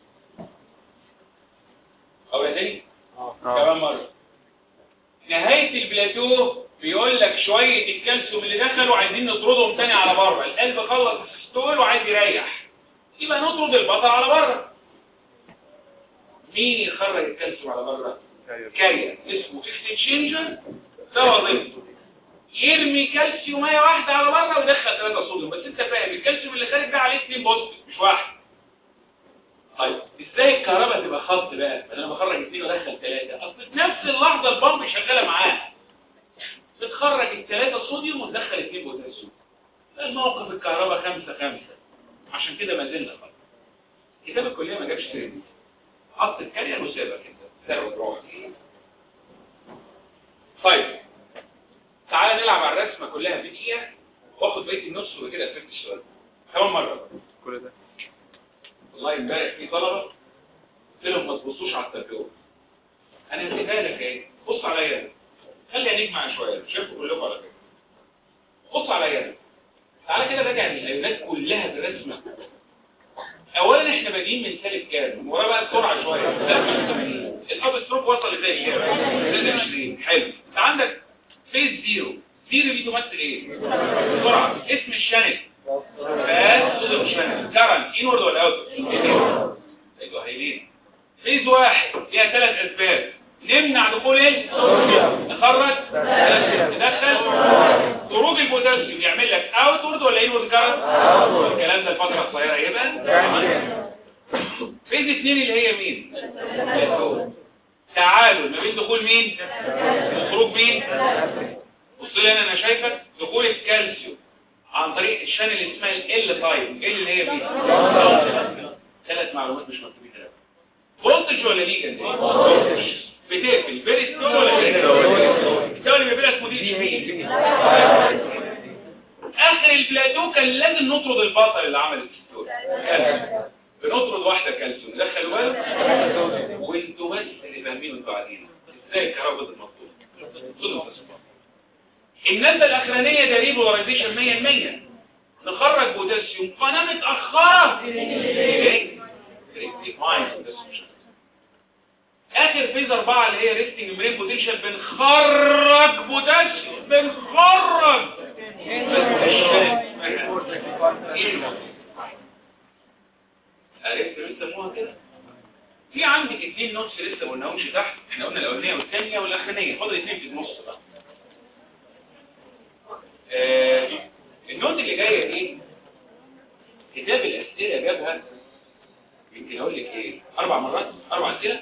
او يا تاني كمان مرة نهاية البلاتو بيقول لك شوية الكالسيوم اللي دخلوا عايزين نطردهم تاني على بره القلب خلص الستول وعايز يريح يبقى نطرد البطل على بره مين يخرج الكالسيوم على بره كارير اسمه اكستشينجر ده وظيفته يرمي كالسيومية واحدة على بره ويدخل ثلاثة صوديوم بس انت فاهم الكالسيوم اللي خارج ده عليه اثنين بوزيتيف مش واحد طيب ازاي الكهرباء تبقى خط بقى انا بخرج اثنين وادخل ثلاثة اصل في نفس اللحظة البامب شغالة معاه بتخرج الثلاثة صوديوم وتدخل اثنين بوتاسيوم الموقف الكهرباء خمسة خمسة عشان كده ما زلنا خط كتاب الكلية ما جابش سيرة حط الكارير وسابها كده سابها وتروح طيب تعالى نلعب على الرسمة كلها في دقيقة واخد بقية النص وكده افكت السؤال كمان مرة كل ده والله امبارح في طلبة قلت لهم ما تبصوش على التابلو انا اديتها لك اهي بص عليا انا خلي عينيك معايا شوية شايفكم كلكم على فكرة بص عليا انا تعالى كده راجع الايونات كلها بالرسمة اولا احنا بادئين من سالب كام ورا بقى السرعة شوية الاب ستروك وصل لزي كام 20 حلو انت عندك فيز زيرو زيرو دي تمثل ايه بسرعه اسم الشانل بس صدق شانل كرنت انورد ولا اوت ايوه هايلين فيز واحد فيها ثلاث اسباب نمنع دخول ايه نخرج ندخل خروج البوتاسيوم يعمل لك اوتورد ولا انورد كرنت الكلام ده الفتره القصيره يبقى فيز اثنين اللي هي مين طريق دخول مين وخروج مين بص لي انا انا شايفك دخول الكالسيوم عن طريق الشانل اللي اسمها ال تايب ال اللي هي دي ثلاث معلومات مش مكتوبين هنا فولتج ولا ليجند بتقفل فيري ستول ولا فيري الدولة اللي بيبقى اسمه دي مين اخر البلاتو كان لازم نطرد البطل اللي عمل الستول بنطرد واحدة كالسيوم دخل ولد وانتوا بس اللي فاهمين وانتوا قاعدين ازاي الكهرباء ضد المطلوب خدوا تصفيق النسبة الأخرانية ده ريبولاريزيشن 100% نخرج بوتاسيوم قناة متأخرة آخر فيز أربعة اللي هي ريستنج مرين بوتنشال بنخرج بوتاسيوم بنخرج عرفت بيسموها كده في عندك اتنين نوتس لسه ما قلناهمش تحت احنا قلنا الاولانيه والثانيه والاخرانيه فاضل اتنين في النص بقى آه النوت اللي جايه دي كتاب الاسئله جابها يمكن اقول لك ايه اربع مرات اربع اسئله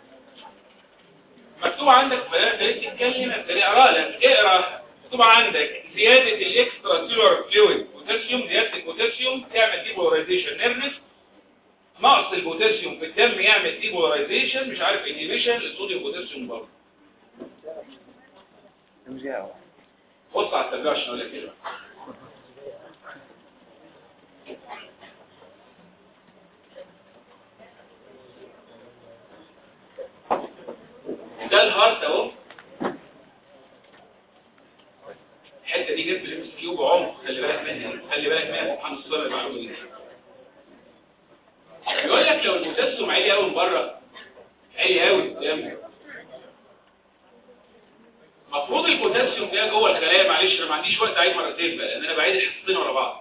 مكتوب عندك بدات تتكلم ابتدي اقرا لك اقرا مكتوب عندك زياده الاكسترا سيلولار فلويد بوتاسيوم زياده البوتاسيوم تعمل ديبولاريزيشن نيرفس نقص البوتاسيوم في الدم يعمل ديبولاريزيشن مش عارف انهيبيشن للصوديوم بوتاسيوم برضه بص على التربيه عشان اقول لك كده ده الهارت اهو الحته دي جت بالام اس كيو بعمق خلي بالك منها خلي بالك منها سبحان الله المعلومه دي يقول لك لو البوتاسيوم عالي قوي من بره عالي قوي قدام المفروض البوتاسيوم ده جوه الخلايا معلش انا ما عنديش وقت اعيد مرتين بقى لان انا بعيد الحصتين ورا بعض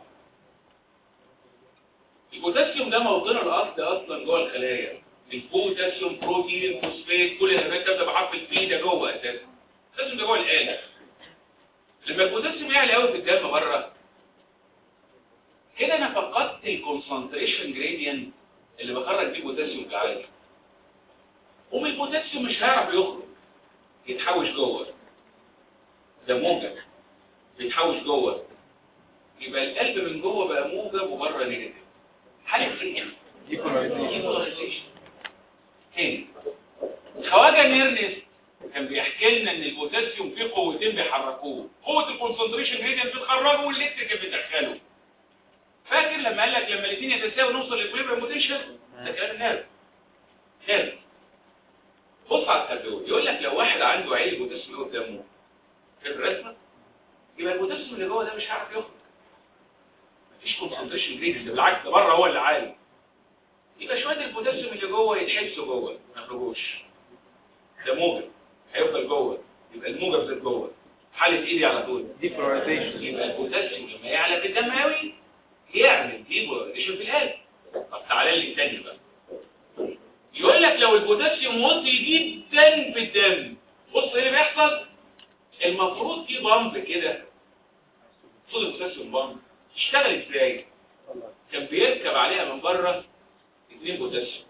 البوتاسيوم ده موطنه الاصلي اصلا جوه الخلايا البوتاسيوم بروتين الفوسفات كل الهرمونات تبدا بحرف البي ده جوه اساسا البوتاسيوم ده جوه الآلة لما البوتاسيوم يعلى قوي في الدم بره كده انا فقدت الكونسنتريشن جريدينت اللي بخرج بيه بوتاسيوم في العالم ومن البوتاسيوم مش هيعرف يخرج يتحوش جوه ده موجب بيتحوش جوه يبقى القلب من جوه بقى موجب وبره نيجاتيف حالة ايه ديبولاريزيشن تاني خواجه نيرنس كان بيحكي لنا ان البوتاسيوم فيه قوتين بيحركوه قوه الكونسنتريشن جريدينت بتخرجه والالكتريك بتدخله فاكر لما قال لك لما الاثنين يتساووا نوصل للكوليبريم بوتنشال ده كلام النيرف نيرف بص على التربيه يقول لك لو واحد عنده عيل بوتاسيوم قدامه في الرسمه يبقى البوتاسيوم اللي جوه ده مش هيعرف يخرج مفيش كونسنتريشن جريدينت بالعكس ده بره هو اللي عالي يبقى شويه البوتاسيوم اللي جوه يتحسوا جوه ما يخرجوش ده موجب هيفضل جوه يبقى الموجب زاد جوه حاله ايدي على طول ديبولاريزيشن يبقى البوتاسيوم لما يعلى في الدم قوي يعمل ديبولاريزيشن في القلب طب تعالى لي تاني بقى يقول لك لو البوتاسيوم وطي جدا في الدم بص ايه اللي بيحصل المفروض في بامب كده صوت البوتاسيوم بامب يشتغل ازاي كان بيركب عليها من بره اثنين بوتاسيوم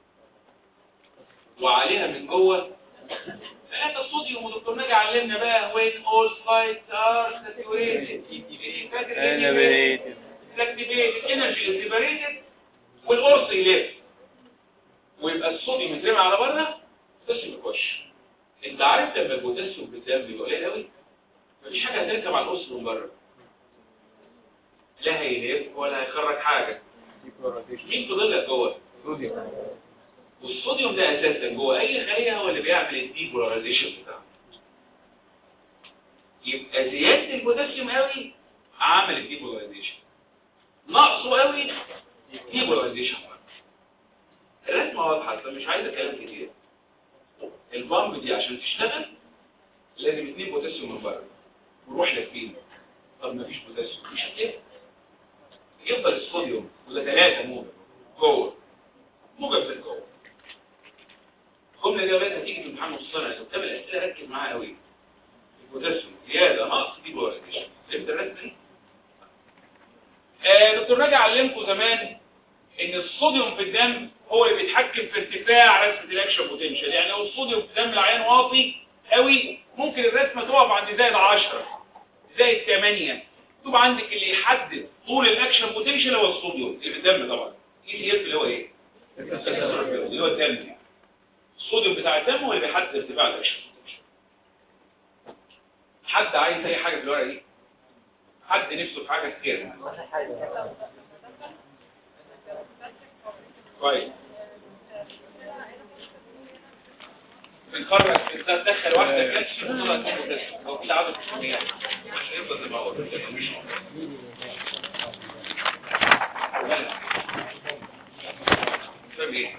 وعليها من جوه ثلاثة صوديوم ودكتور ناجي علمنا بقى when all sites are saturated فاكر ايه activated energy is liberated والقرص يلف ويبقى الصوديوم يترمي على بره البوتاسيوم يخش انت عارف لما البوتاسيوم في الدم بيبقى قليل قوي مفيش حاجه هتركب على القرص من بره لا هيلف ولا هيخرج حاجه مين فضل لك جوه والصوديوم ده اساسا جوه اي خليه هو اللي بيعمل الديبولاريزيشن بتاعه يبقى زياده البوتاسيوم قوي عمل الديبولاريزيشن نقصه قوي ديبولاريزيشن الرسمه واضحه اصلا مش عايزه كلام كتير البامب دي عشان تشتغل لازم اتنين بوتاسيوم من بره وروح لك فين طب مفيش بوتاسيوم مش هتلاقي يفضل الصوديوم وده ثلاثه موجب جوه موجب زي جوه الجمله دي اولاد هتيجي في امتحان نص سنه قدام الاسئله ركز معاها قوي البوتاسيوم زياده نقص دي بولاريزيشن فهمت الرسمه دي؟ آه دكتور ناجي علمكم زمان ان الصوديوم في الدم هو اللي بيتحكم في ارتفاع رسمه الاكشن بوتنشال يعني لو الصوديوم في دم العيان واطي قوي ممكن الرسمه تقف عند زائد 10 زائد 8 تبقى عندك اللي يحدد طول الاكشن بوتنشال هو الصوديوم اللي في الدم طبعا اي سي اف اللي هو ايه اللي هو الدم يعني الصوديوم بتاع الدم هو اللي بيحدد ارتفاع الاكشن بوتنشال حد عايز اي حاجه في الورقه دي حد نفسه في حاجه كتير كويس بنخرج بندخل واحده كالسيوم طلع بوتاسيوم او في عدد كميات عشان يفضل زي ما هو لكن مش فاهم ايه؟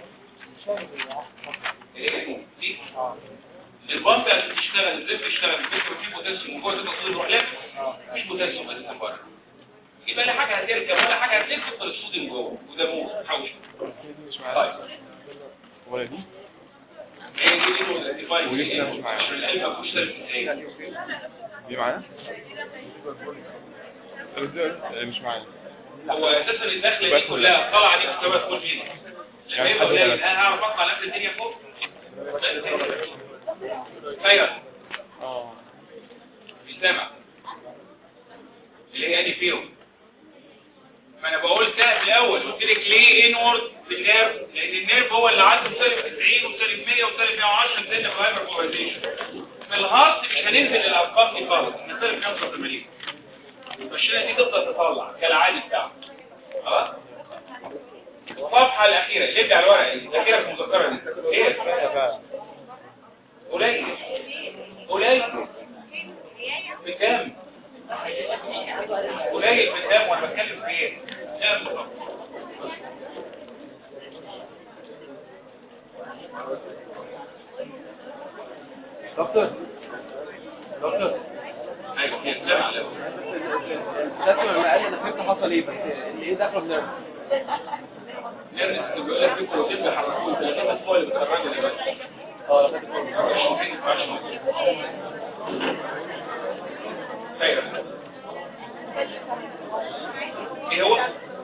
ايه دي البامب عشان تشتغل ازاي بتشتغل الفكره في بوتاسيوم وجوه تبقى تصير روح لف مفيش بوتاسيوم اساسا بره يبقى لا حاجه هتركب ولا حاجه هتلف تدخل الصوديوم جوه وده موت حوش طيب ولا دي هي دي اللي هو الاتيفايد ولسه مش معايا. عشان القلب ما فيهوش سلك ازاي دي معانا ازاي مش معانا هو اساسا الدخله دي كلها الطلعه دي مستوى تكون فين لما يعني يبقى حد قليل ثلاثة. انا هعرف اطلع نفس الدنيا فوق ايوه اه مش سامع اللي هي اني فيهم ما انا بقول سهل الاول قلت لك ليه انورد في النيرف لان النيرف هو اللي عنده سالب 90 وسالب 100 وسالب 110 سنه في الهايبر بولاريزيشن في الهارت مش هننزل الارقام دي خالص احنا سالب 85 المشينه دي تفضل تطلع كالعادي بتاعها خلاص الصفحه الاخيره شد على الورقه دي الاخيره في المذكره دي ايه قليل قليل بكام قليل بكام وانا بتكلم في ايه كام بالظبط دكتور دكتور ايوه كده كام على الأول. الدكتور لما قال لي انا فهمت حصل ايه بس اللي ايه داخله بنرد نرجس بيقول لك في بروتين بيحركوه 30 اسبوع اللي بتخرجوا دلوقتي اه لما تفهم. 20 20 خير ايه هو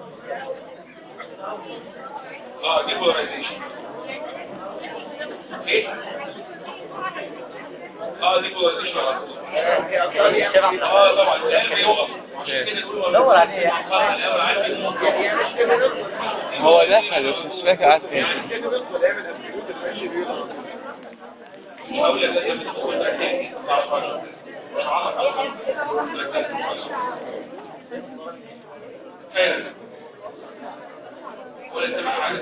اه دي بولاريزيشن ايه اه دي بولاريزيشن على طول اه طبعا القلب يقف عشان كده نقول دور عليه. الأول عارف هو دخل بس مش فاكر قعد فين هقول لك لازم تدخل بقى تاني مش عارف على خير ولا سمع حاجه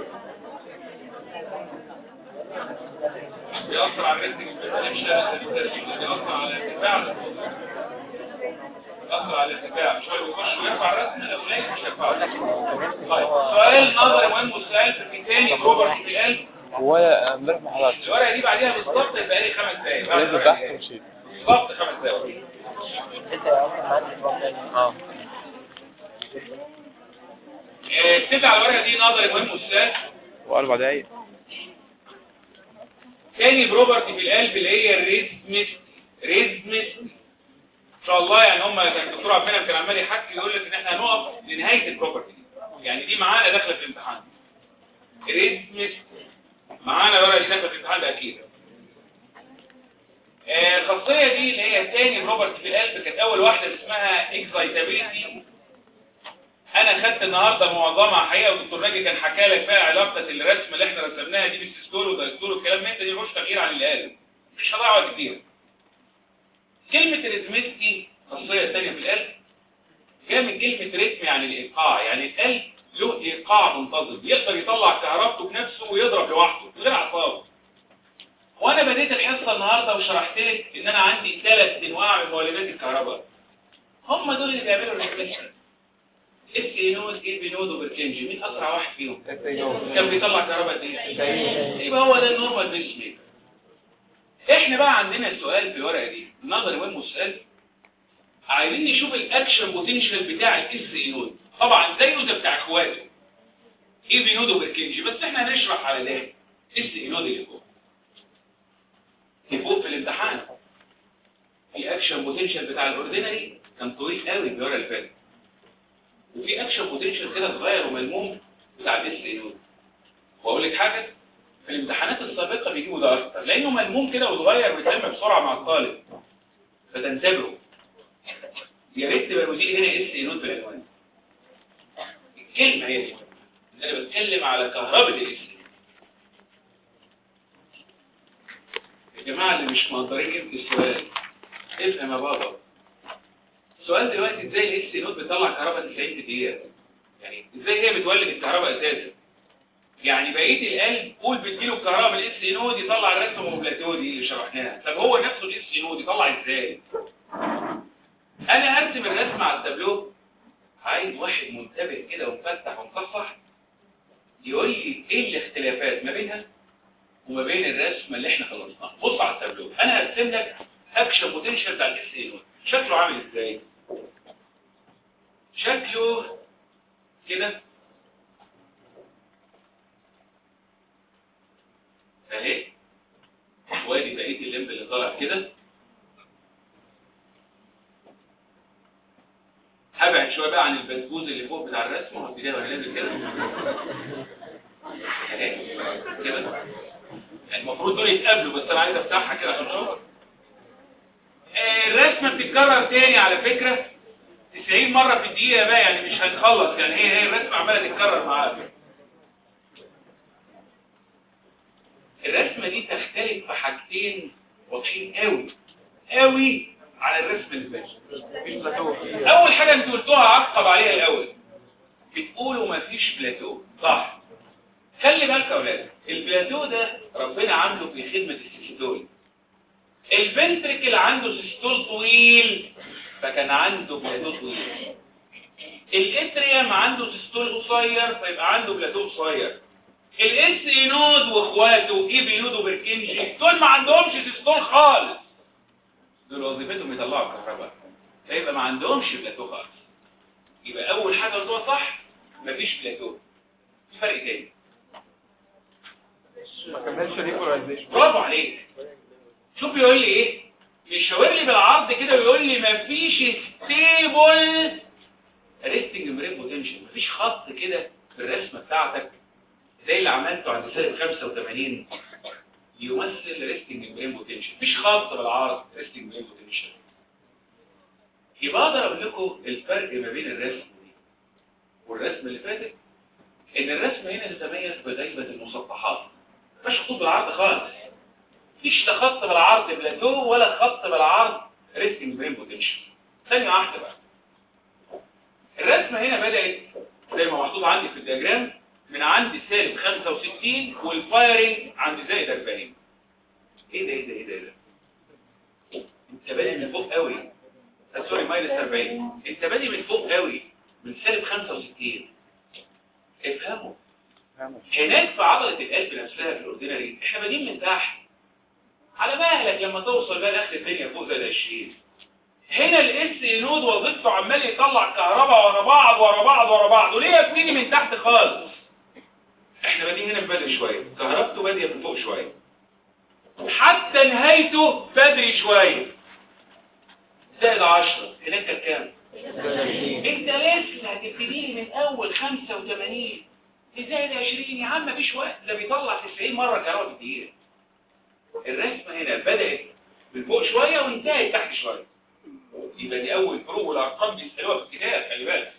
بيأثر على الريتنج مش بيأثر على الارتفاع بيأثر على الارتفاع مش هو يخش ويرفع الرسم لو قليل مش هيرفعه طيب سؤال نظري مهم والسؤال في تاني روبرت في القلب هو أنا امبارح ما حضرتش الورقه دي بعديها بالظبط يبقى لي خمس دقايق بعد نزل الورقة تحت دي. ومشيت بالظبط خمس دقايق انت اصلا معاك البطل اه آه، اكتب على الورقه دي نظري مهم والسؤال واربع دقايق تاني بروبرتي في القلب اللي هي الريزمس ريزمس ان شاء الله يعني هم كان الدكتور عبد المنعم كان عمال يحكي يقول لك ان احنا هنقف لنهايه البروبرتي دي يعني دي معانا داخله في الامتحان ريزمس معانا الورقه دي داخله في الامتحان ده اكيد آه، الخاصيه دي اللي هي تاني بروبرتي في القلب كانت اول واحده اسمها اكسايتابيلتي انا خدت النهارده معظمها حقيقه والدكتور ناجي كان حكى لك بقى علاقه الرسمه اللي احنا رسمناها دي بالسيستول والدايستول والكلام من ده دي مش تغيير عن اللي قاله مش هضيع وقت كتير كلمه ريزمتي خاصيه ثانيه في القلب جايه من كلمه ريتم يعني الايقاع يعني القلب له ايقاع منتظم يقدر يطلع كهربته بنفسه ويضرب لوحده من غير اعصاب وانا بديت الحصه النهارده وشرحت لك ان انا عندي ثلاث انواع من مولدات الكهرباء هم دول اللي بيعملوا الريفلكشن اس اي نود اي بي نود وبركنجي مين اسرع واحد فيهم كان بيطلع كهرباء قد ايه يبقى هو ده النورمال بيس ميكر احنا بقى عندنا سؤال في الورقه دي النظري مهم السؤال عايزين نشوف الاكشن بوتنشال بتاع الاس اي نود طبعا زيه زي بتاع اخواته اي بي نود وبركنجي بس احنا هنشرح على ده اس اي نود اللي فوق اللي فوق في الامتحان الاكشن بوتنشال بتاع الاوردينري كان طويل قوي في الورقه اللي فاتت وفي اكشن بوتنشال كده صغير وملموم بتاع الاس اي نود واقول لك حاجه في الامتحانات السابقه بيجيبوا ده اكتر لانه ملموم كده وصغير ويتم بسرعه مع الطالب فتنتبهوا يا ريت تبقى المدير هنا اس اي نود بالعنوان الكلمه هي دي إن انا بتكلم على كهرباء الاس يا جماعه اللي مش مقدرين يمكن السؤال افهم يا بابا السؤال دلوقتي ازاي الاس نود بتطلع كهرباء 90 في دقيقه يعني ازاي هي بتولد الكهرباء اساسا يعني بقيه القلب قول بتجيله الكهرباء بالاس نود يطلع الرسم وبلاتو دي اللي شرحناها طب هو نفسه الاس نود يطلع ازاي انا هرسم الرسم على التابلو عايز واحد منتبه كده ومفتح ومصحصح يقول لي ايه الاختلافات ما بينها وما بين الرسمه اللي احنا خلصناها بص على التابلو انا هرسم لك اكشن بوتنشال بتاع الاس نود شكله عامل ازاي شكله كده اهي وادي بقيه اللمب اللي طالع كده هبعد شويه بقى عن البسبوز اللي فوق بتاع الرسم وابتدي وانا نازل كده اهي كده المفروض دول يتقابلوا بس انا عايز افتحها كده عشان اشوف آه، الرسمه بتتكرر تاني على فكره 90 مره في الدقيقه بقى يعني مش هنخلص يعني هي هي الرسمه عماله تتكرر معاك الرسمه دي تختلف في حاجتين واضحين قوي قوي على الرسم اللي فات اول حاجه انتوا قلتوها عقب عليها الاول بتقولوا مفيش بلاتو صح خلي بالك يا اولاد البلاتو ده ربنا عامله في خدمه السيستول الفنتريكل عنده سيستول طويل فكان عنده بلاتو طويل الاتريوم عنده سيستول قصير فيبقى عنده بلاتو قصير الاس اي نود واخواته اي بي نود وبركنجي دول ما عندهمش سيستول خالص دول وظيفتهم يطلعوا الكهرباء فيبقى ما عندهمش بلاتو خالص يبقى اول حاجه قلتوها صح مفيش بلاتو في فرق تاني ما كملش ريبولايزيشن برافو عليك شوف بيقول لي ايه بيشاور لي بالعرض كده ويقول لي مفيش ستيبل ريستنج بريك بوتنشال مفيش خط كده في الرسمه بتاعتك زي اللي عملته عند سالب 85 يمثل ريستنج برين بوتنشال مفيش خط بالعرض ريستنج برين بوتنشال يبقى اقدر اقول لكم الفرق ما بين الرسم دي والرسم اللي فاتت ان الرسم هنا تتميز بدايبه المسطحات مش خطوط بالعرض خالص مفيش لا خط بالعرض بلاتو ولا خط بالعرض ريستنج برين بوتنشال ثانيه واحده بقى الرسمه هنا بدات زي ما محطوط عندي في الدياجرام من عند سالب 65 والفايرنج عند زائد 40 ايه ده ايه ده ايه ده, إيه ده؟ انت بادئ من فوق قوي آه، سوري ماينس 40 انت بادئ من فوق قوي من سالب 65 افهموا هناك في عضلة القلب نفسها في الاوردينري احنا بادئين من تحت على مهلك لما توصل بقى لاخر الدنيا فوق زي 20 هنا الاس نود وظيفته عمال يطلع كهرباء ورا بعض ورا بعض ورا بعض وليه بتيجي من تحت خالص احنا بادئين هنا بدري شويه كهربته باديه من فوق شويه حتى نهايته بدري شويه زائد 10 هناك كان كام انت لسه هتبتدي لي من اول 85 لزائد 20 يا عم مفيش وقت ده بيطلع 90 مره كهرباء في الدقيقه الرسمه هنا بدات من فوق شويه وانتهت تحت شويه يبقى دي اول فروق والارقام بيسالوها في الكتاب خلي بالك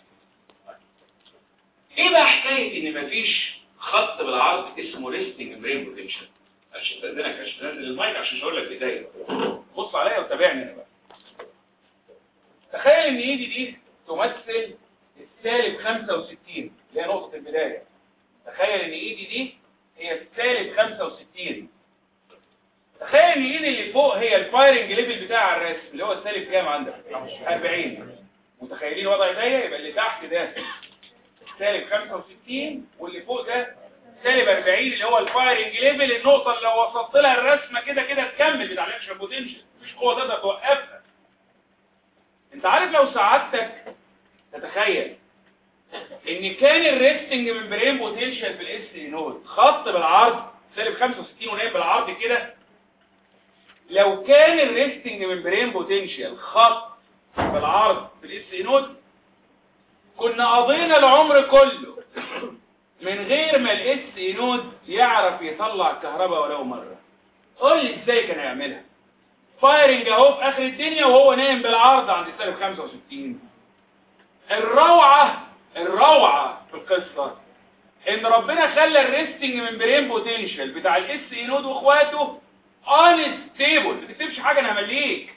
ايه بقى حكايه ان مفيش خط بالعرض اسمه ريستنج برين بوتنشال عشان تاذنك عشان تنزل المايك عشان مش هقول لك بدايه بص عليا وتابعني انا بقى تخيل ان ايدي دي تمثل السالب 65 اللي هي نقطه البدايه تخيل ان ايدي دي هي السالب 65 تخيل ان الايد اللي فوق هي الفايرنج ليفل بتاع الرسم اللي هو السالب كام عندك 40 متخيلين وضع ايديا يبقى اللي تحت ده سالب 65 واللي فوق ده سالب 40 اللي هو الفايرنج ليفل النقطه اللي لو وصلت لها الرسمه كده كده تكمل بتاع الاكشن بوتنشال مش قوه تقدر توقفها انت عارف لو سعادتك تتخيل ان كان الريستنج ممبرين بوتنشال في الاس نود خط بالعرض سالب 65 ونايم بالعرض كده لو كان الريستنج ممبرين بوتنشال خط بالعرض في الاس نود كنا قضينا العمر كله من غير ما الاس اي نود يعرف يطلع كهرباء ولو مره قول لي ازاي كان هيعملها فايرنج اهو في اخر الدنيا وهو نايم بالعرض عند سالب 65 الروعه الروعه في القصه ان ربنا خلى الريستنج ممبرين بوتنشال بتاع الاس اي نود واخواته انستيبل ما تكتبش حاجه انا همليك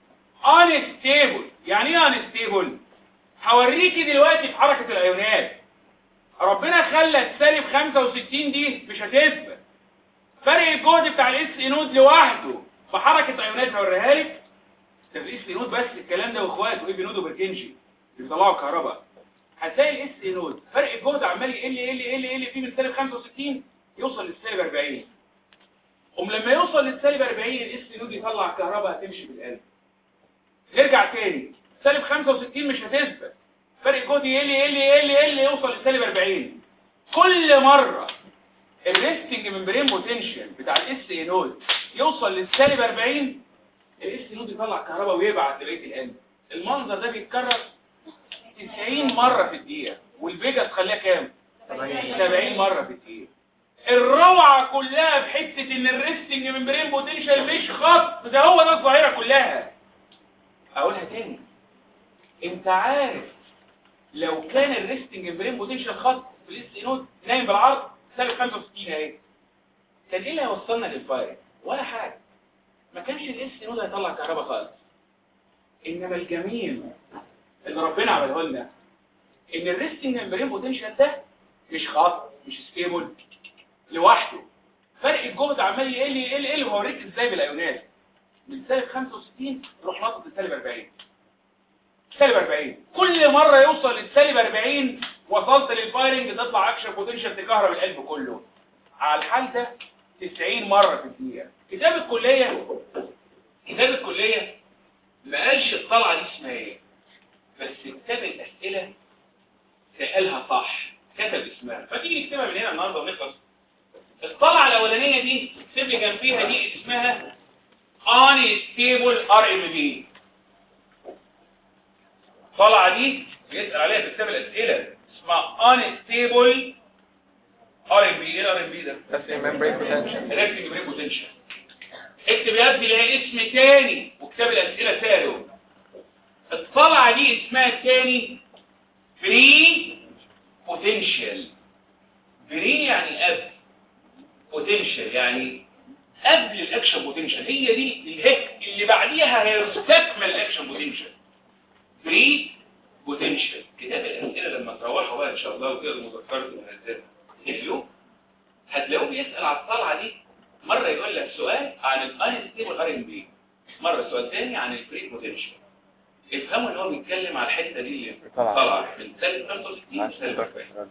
انستيبل يعني ايه انستيبل هوريكي دلوقتي في حركه الايونات ربنا خلى السالب 65 دي مش هتثبت فرق الجهد بتاع الاس اي نود لوحده بحركه ايونات هوريها لك ده الاس اي نود بس الكلام ده واخواته ايه نود وبركنجي بيطلعوا كهرباء هتلاقي الاس اي نود فرق الجهد عمال يقل يقل يقل يقل فيه من سالب 65 يوصل للسالب 40 قوم لما يوصل للسالب 40 الاس اي نود يطلع كهرباء هتمشي بالقلب نرجع تاني سالب 65 مش هتثبت فرق الجهد يقل يقل يقل يقل يوصل لسالب 40 كل مرة الريستنج ممبرين بوتنشال بتاع الاس اي نود يوصل للسالب 40 الاس نود يطلع كهرباء ويبعت لبقيه القلب المنظر ده بيتكرر 90 مرة في الدقيقة والفيجا تخليها كام 70 مرة في الدقيقة الروعة كلها في حتة ان الريستنج ممبرين بوتنشال مش خط ده هو ده الظاهرة كلها اقولها تاني انت عارف لو كان الريستنج ممبرين بوتنشال خط في الاس اي نود نايم بالعرض سالب 65 اهي كان ايه اللي هيوصلنا للفاير ولا حاجة ما كانش الاس اي نود هيطلع كهرباء خالص انما الجميل اللي ربنا عمله لنا ان الريستنج ممبرين بوتنشال ده مش خط مش ستيبل لوحده فرق الجهد عمال يقل يقل يقل وهوريك ازاي بالايونات من سالب 65 تروح ناطط لسالب 40 سالب 40 كل مرة يوصل للسالب 40 وصلت للفايرنج تطلع اكشن بوتنشال تكهرب القلب كله على الحال ده 90 مرة في الدقيقة كتاب الكلية كتاب الكلية ما قالش الطلعة دي اسمها ايه بس كتاب الأسئلة سألها صح كتب اسمها فتيجي نكتبها من هنا النهارده ونخلص الطلعة الأولانية دي اكتب لي جنبيها دي اسمها unstable RMB الطلعة دي بيسأل عليها في كتاب الأسئلة اسمها unstable RMB ايه ال RMB ده؟ Resting membrane potential. ريكتنج برين بوتنشال اكتب يا ابني لها اسم تاني وكتاب الأسئلة سأله الطلعة دي اسمها تاني بري بوتنشال بري يعني قبل بوتنشال يعني قبل الاكشن بوتنشال هي دي الهيك اللي بعديها هيستكمل الاكشن بوتنشال بري بوتنشال كتاب الاسئله لما تروحوا بقى ان شاء الله وتقروا مذكره المنزله تقلوا هتلاقوه بيسال على الطلعه دي مره يقول لك سؤال عن الانستيبل ار ام بي مره سؤال تاني عن البري بوتنشال افهموا ان هو بيتكلم على الحته دي اللي طلع. طالعه من سالب 65 عشان سالب تقدر 40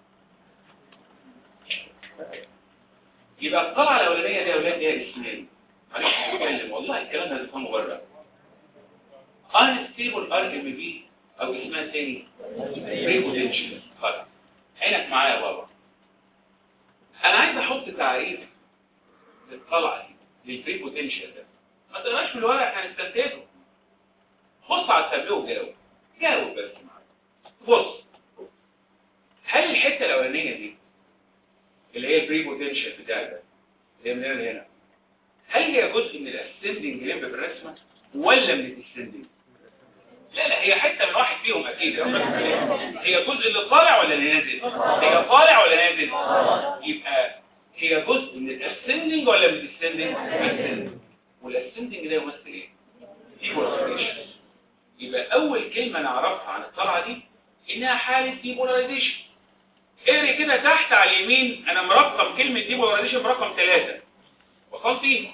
يبقى الطلعة الأولانية دي يا أولاد ليها اسمين معلش بتكلم والله الكلام ده هتفهمه بره unstable RMB أو اسمها تاني pre-potential خلاص عينك معايا يا بابا أنا عايز أحط تعريف للطلعة دي للبري بوتنشال ده ما تقراش من الورق احنا هنستنتجه بص على التابلو وجاوب جاوب بس معايا بص هل الحتة الأولانية دي اللي هي البري بوتنشال بتاعي ده اللي هي من هنا لهنا هل هي جزء من الاسندنج ليمب في الرسمه ولا من الديسندنج لا لا هي حته من واحد فيهم اكيد يا رب. هي جزء اللي طالع ولا اللي نازل هي طالع ولا نازل يبقى هي جزء من الاسندنج ولا من الديسندنج الاسندنج والاسندنج ده يمثل ايه ديبولاريزيشن يبقى اول كلمه نعرفها عن الطلعه دي انها حاله ديبولاريزيشن اقري كده تحت على اليمين انا مرقم كلمة ديبولاريزيشن برقم ثلاثة وصلت ايه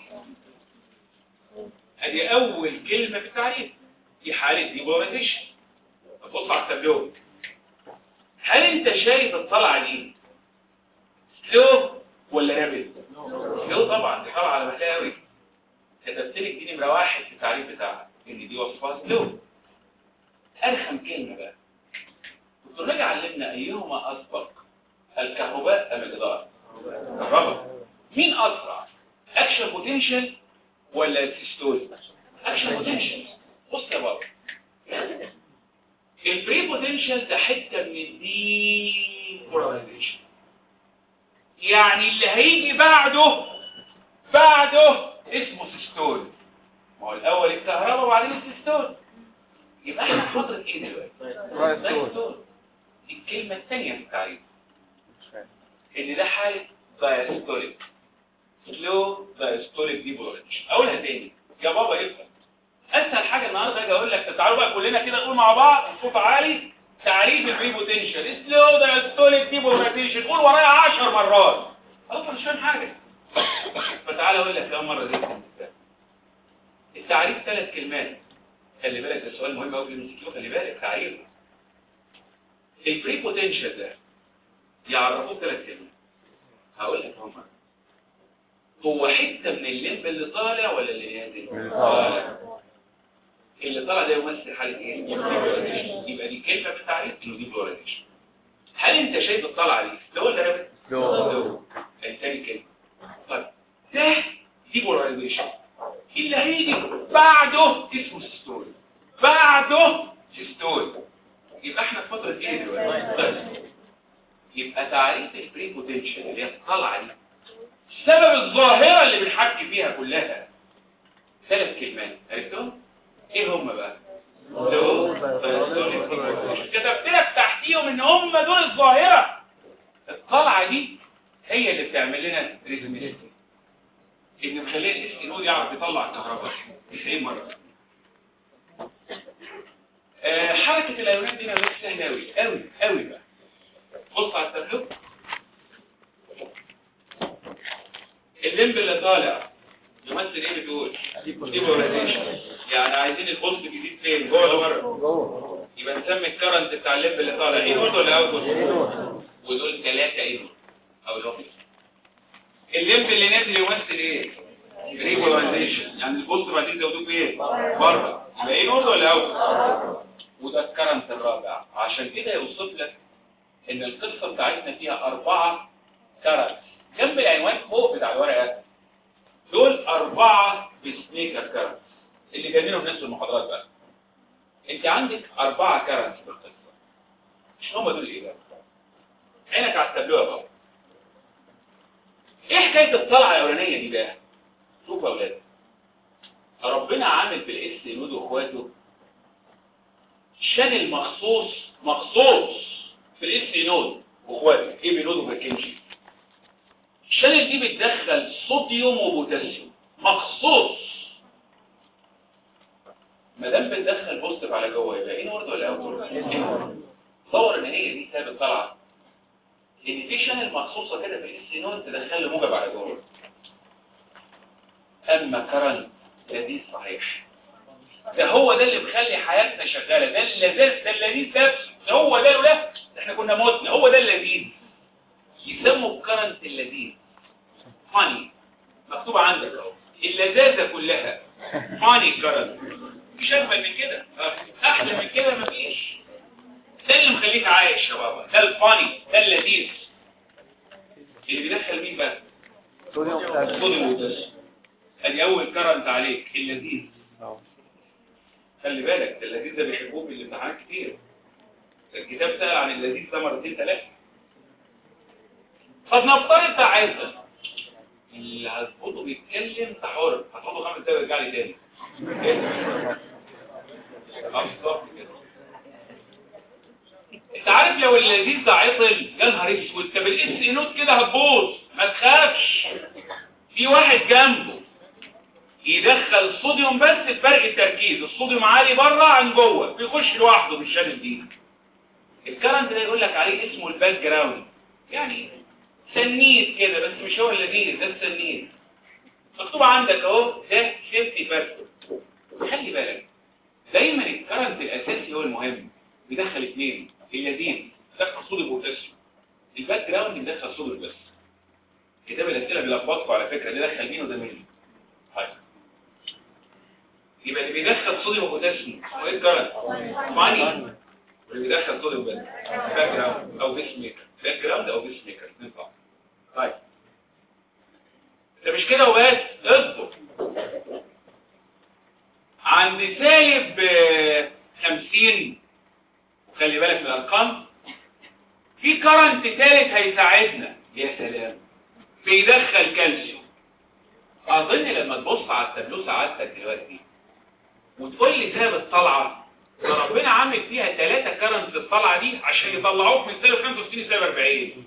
ادي اول كلمة في التعريف دي حالة ديبولاريزيشن بص على التابلو هل انت شايف الطلعة دي سلو ولا رابد سلو طبعا دي طلعة على مهلها قوي كتبت لك دي نمرة واحد في التعريف بتاعها ان دي وصفها سلو ارخم كلمة بقى الدكتور نجي علمنا ايهما اسبق الكهرباء ام الإضاءة كهرباء مين اسرع اكشن بوتنشال ولا السيستول اكشن بوتنشال بص يا بابا البري بوتنشال ده حته من الدي بولاريزيشن يعني اللي هيجي بعده بعده اسمه سيستول ما هو الاول الكهرباء وبعدين السيستول يبقى احنا في فتره ايه دلوقتي دايستول دي الكلمه الثانيه في التعريف ان ده حاله دايستوليك سلو دايستوليك ديبولاريزيشن اقولها تاني يا بابا افهم اسهل حاجه النهارده اجي اقول لك تعالوا بقى كلنا كده نقول مع بعض بصوت عالي تعريف البري بوتنشال سلو دايستوليك ديبولاريزيشن قول ورايا 10 مرات خلاص مش فاهم حاجه فتعالى اقول لك كم مره زي التعريف ثلاث كلمات خلي بالك ده سؤال مهم قوي في الام كيو خلي بالك تعريف البري بوتنشال ده يعرفوه ثلاث كلمات هقول لك هم هو حته من الليمب اللي طالع ولا اللي نازل طالع اللي طالع ده يمثل حاله ايه يبقى دي كلمه في التعريف انه دي بلوريزيشن هل انت شايف الطلعه دي لو ولا رابط لو. الثاني كلمه طيب ده دي بولاريزيشن اللي هيجي بعده اسمه سيستول بعده سيستول يبقى احنا في فتره ايه دلوقتي طيب. يبقى تعريف البري بوتنشال اللي هي الطلعه دي سبب الظاهره اللي بنحكي فيها كلها ثلاث كلمات عرفتهم ايه هم بقى لو كتبت لك تحتيهم ان هم دول الظاهره الطلعه دي هي اللي بتعمل لنا ريزميشن ان مخليه الاس نود يعرف يطلع الكهرباء 90 مره آه حركه الايونات دي مش سهله قوي قوي قوي بقى بص على التابلو الليمب اللي طالع يمثل ايه بتقول ديبولاريزيشن يعني عايزين البوست جديد فين جوه ولا بره جوه يبقى نسمي الكرنت بتاع الليمب اللي طالع ايه نود ولا اوت ودول ثلاثه ايه نود او الاوفيس الليمب اللي نازل يمثل ايه ريبولاريزيشن يعني البوست بعدين زودوه ايه بره يبقى ايه نود ولا اوت وده الكرنت الرابع عشان كده يوصف لك ان القصه بتاعتنا فيها اربعه كرنت جنب العنوان فوق بتاع الورقه دول اربعه بسنيكر كرنت اللي جايبينهم الناس في المحاضرات بقى انت عندك اربعه كرنت في القصه مش هم دول ايه بقى عينك على التابلوه يا بابا ايه حكايه الطلعه الاولانيه دي بقى شوفوا يا اولاد ربنا عامل في الاس نود واخواته شانل مخصوص مخصوص في الاس نود واخواته ايه بنود وبركنجي الشانل دي بتدخل صوديوم وبوتاسيوم مخصوص ما دام بتدخل بوزيتيف على جوه يبقى ايه نورد ولا اوت تصور ان هي دي سبب الطلعه ان في شانل مخصوصه كده في الاس نود تدخل له موجب على جوه اما كرنت لذيذ صحيح ده هو ده اللي مخلي حياتنا شغاله ده اللذيذ ده اللذيذ ده هو ده لا احنا كنا موتنا هو ده اللذيذ يسموا الكرنت اللذيذ فاني مكتوب عندك اهو اللذاذه كلها فاني كرنت مش اجمل من كده احلى من كده مفيش ده اللي مخليك عايش يا بابا ده الفاني ده اللذيذ اللي بيدخل مين بقى صوديوم صوديوم وبوتاسيوم ادي اول كرنت عليك اللذيذ خلي بالك ده اللذيذ ده بيحبوه في الامتحانات كتير الكتاب سأل عن اللذيذ ده مرتين ثلاثة قد نفترض تعازل اللي هتفوته بيتكلم انت حر هتفوته خمس دقايق ويرجع لي تاني بالظبط كده انت عارف لو اللذيذ ده عطل يا نهار اسود طب الاس نوت كده هتبوظ ما تخافش في واحد جنبه يدخل صوديوم بس بفرق التركيز الصوديوم عالي بره عن جوه بيخش لوحده مش شامل دي الكرنت ده يقول لك عليه اسمه الباك جراوند يعني سنيد كده بس مش هو اللذيذ ده السنيد مكتوب عندك اهو ده سيفتي فاكتور خلي بالك دايما الكرنت الاساسي هو المهم بيدخل اثنين اللذيذ بيدخل صوديوم وبوتاسيوم الباك جراوند بيدخل صوديوم بس كتاب الاسئله بيلخبطكم على فكره ده دخل مين وده مين طيب يبقى اللي بيدخل صوديوم وبوتاسيوم اسمه ايه الكرنت ماني واللي بيدخل صوديوم بس باك جراوند او بيس ميكر باك جراوند او بيس ميكر الاثنين طبعا طيب ده مش كده وبس اصبر عند سالب آه، 50 وخلي بالك من الارقام في كرنت ثالث هيساعدنا يا سلام بيدخل كالسيوم اظن لما تبص على التابلو سعادتك دلوقتي وتقول لي سبب الطلعه ده ربنا عامل فيها ثلاثه كرم في الطلعه دي عشان يطلعوك من سالب 65 لسالب 40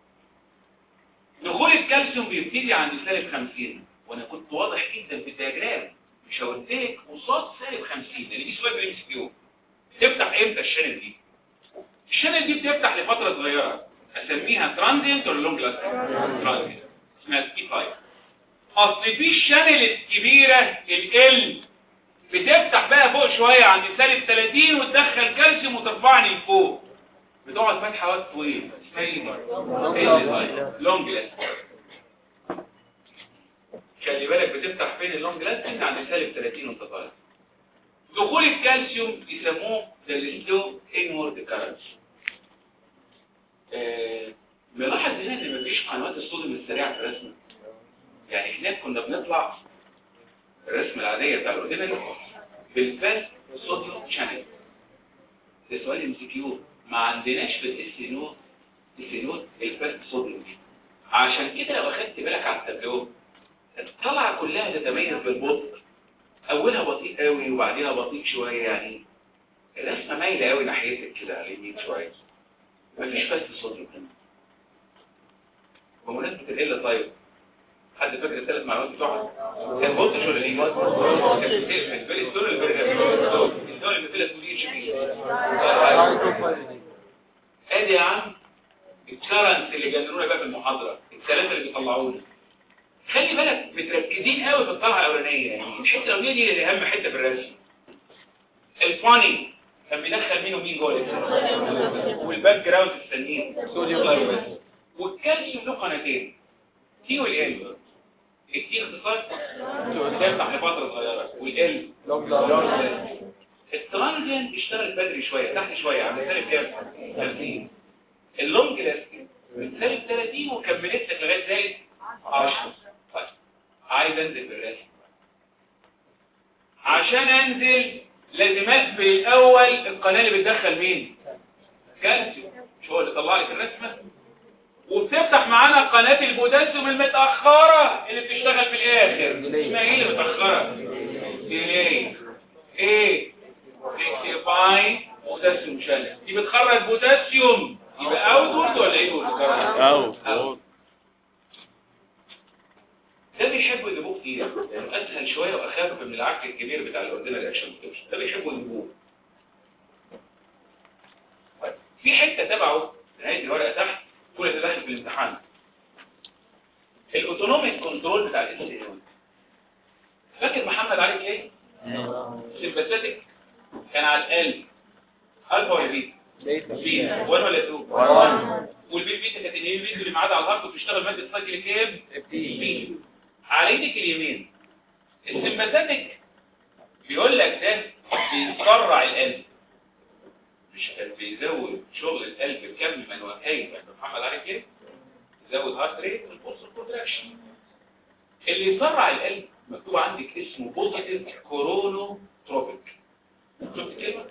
دخول الكالسيوم بيبتدي عند سالب 50 وانا كنت واضح جدا في الدياجرام مش هوديك قصاد سالب 50 لان دي سؤال بالام سي كيو تفتح امتى الشانل دي الشانل دي بتفتح لفتره صغيره اسميها ترانزينت ولا لونج لاستنج ترانزينت اسمها سبي 5 اصل في الشانل الكبيره ال بتفتح بقى فوق شويه عند سالب 30 وتدخل كالسيوم وترفعني لفوق بتقعد فاتحه وقت طويل اسمها ايه لونج لاستنج خلي بالك بتفتح فين اللونج لاستنج عند سالب 30 وانت طالع دخول الكالسيوم يسموه السلو انورد كارنت ملاحظ هنا ان مفيش قنوات الصوديوم السريعه في الرسمه يعني هناك كنا بنطلع الرسمه العاديه بتاع الاوردينري بالفاست صوديوم شانل ده سؤال ام سي كيو ما عندناش في الاس نوت الاس نوت الفاست صوديوم دي عشان كده لو اخدت بالك على التابلو الطلعه كلها تتميز بالبطء اولها بطيء قوي وبعديها بطيء شويه يعني الرسمه مايله قوي ناحيتك كده على اليمين شويه مفيش بس صوديوم هنا بمناسبه القله طيب حد فاكر الثلاث معلومات بتوعها كان بص شو اللي كان البريستول البريستول اللي طلعت من اتش بي ادي يا عم الكرنس اللي جننونا بقى في المحاضره الثلاثه اللي بيطلعونا خلي بالك متركزين قوي في الطلعه الاولانيه يعني الحته الاولانيه دي اللي اهم حته في الرسم الفاني كان بيدخل مين ومين جوه والباك جراوند السنين صوديوم والكالسيوم له قناتين تي والال التي اختصار تفتح لفتره صغيره والال الترانزيانت اشتغل بدري شويه تحت شويه عند سالب كام 30 اللونج لاستنج من سالب 30 وكملت لك لغايه زائد 10 طيب عايز انزل بالرسم عشان انزل لازم اقفل الاول القناه اللي بتدخل مين كالسيوم مش هو اللي طلع لي في الرسمه وبتفتح معانا قناه البوتاسيوم المتاخره اللي بتشتغل في الاخر اسمها ايه اللي متاخره ديلي ايه اكتيفاي بوتاسيوم شانل دي بتخرج بوتاسيوم يبقى اوتورد ولا ايه اوت ده بيحبوا يجيبوه كتير لانه اسهل شويه واخف من العك الكبير بتاع الاوردينال اكشن بوتنشال ده بيحبوا يجيبوه طيب في حته تبعه نهايه الورقه تحت كل ده داخل في الامتحان الاوتونوميك كنترول بتاع الانسولين فاكر محمد عليك ايه سيمباثيك كان على القلب الفا ولا بيتا بيتا 1 ولا 2 والبيت بيتا كانت الايه البيت اللي معاها على الهارت وبتشتغل ماده سايكل كام بي على ايدك اليمين السمباثيك بيقول لك ده بيسرع القلب مش كان بيزود شغل القلب بكم من وكيف محمد عليه كده يزود هارت ريت والبوست كونتراكشن اللي يسرع القلب مكتوب عندك اسمه بوزيتيف كورونوتروبيك شفت الكلمه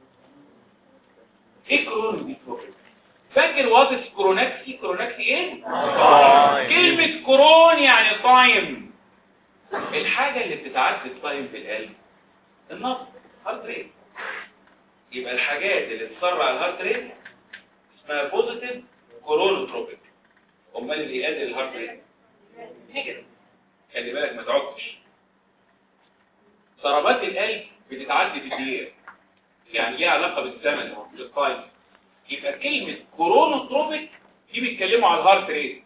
ايه كورونوتروبيك فاكر واضح كوروناكسي كوروناكسي ايه كلمة كورون يعني تايم الحاجة اللي بتتعدي التايم في القلب النبض هارت ريت يبقى الحاجات اللي تسرع الهارت ريت اسمها بوزيتيف كورونوتروبيك امال اللي يقلل الهارت ريت نيجاتيف خلي بالك ما تعكش ضربات القلب بتتعدي في الدقيقة يعني ليها علاقة بالزمن بالتايم يبقى كلمة كورونوتروبيك دي بيتكلموا على الهارت ريت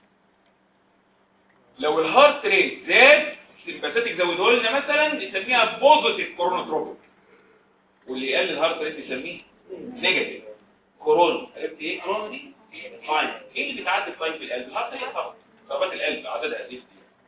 لو الهارت ريت زاد السمباثيك زودوا لنا مثلا نسميها بوزيتيف كورونوتروبيك واللي يقلل الهارت ريت نسميه نيجاتيف كورونا عرفت ايه كورونا دي تايم ايه اللي بتعدي التايم في القلب الهارت ريت طبعا ضربات القلب عددها قد ايه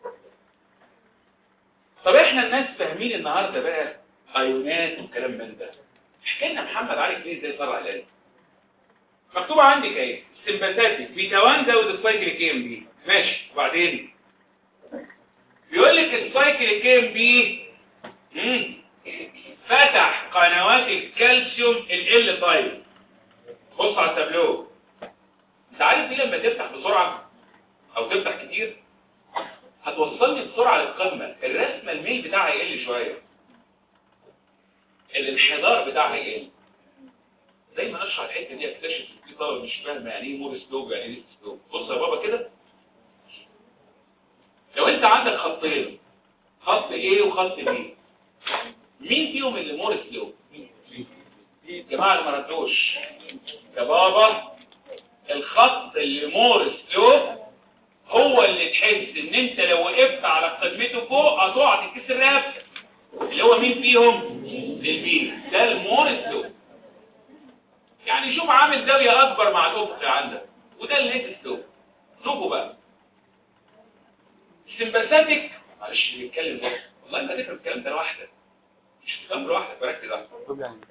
طب احنا الناس فاهمين النهارده بقى ايونات وكلام من ده احكي لنا محمد عليك ليه ازاي سرع القلب مكتوب عندك ايه سمباثيك بيتا 1 زود السايكل كي ام بي ماشي وبعدين بيقول لك السايكل كي ام بي فتح قنوات الكالسيوم ال ال طيب بص على التابلو انت عارف دي لما تفتح بسرعه او تفتح كتير هتوصلني بسرعه للقمه الرسمه الميل بتاعها يقل شويه الانحدار بتاعها يقل دايما اشرح الحته دي اكتشف ان في طلبه مش فاهمه يعني ايه مور سلوب يعني ايه سلوب بص يا بابا كده لو انت عندك خطين خط A وخط B مين فيهم اللي مور سلوب يا جماعه اللي ما ردوش يا بابا الخط اللي مور سلوب هو اللي تحس ان انت لو وقفت على قمته فوق هتقع تتكسر رقبتك اللي هو مين فيهم البي ده المور سلوب يعني شوف عامل زاويه اكبر مع الافق عندك وده الليت سلوب شوفوا بقى السمباثيك معلش اللي بيتكلم ده والله انت هتفهم الكلام ده لوحدك مش هتفهم لوحدك بركز على طب يعني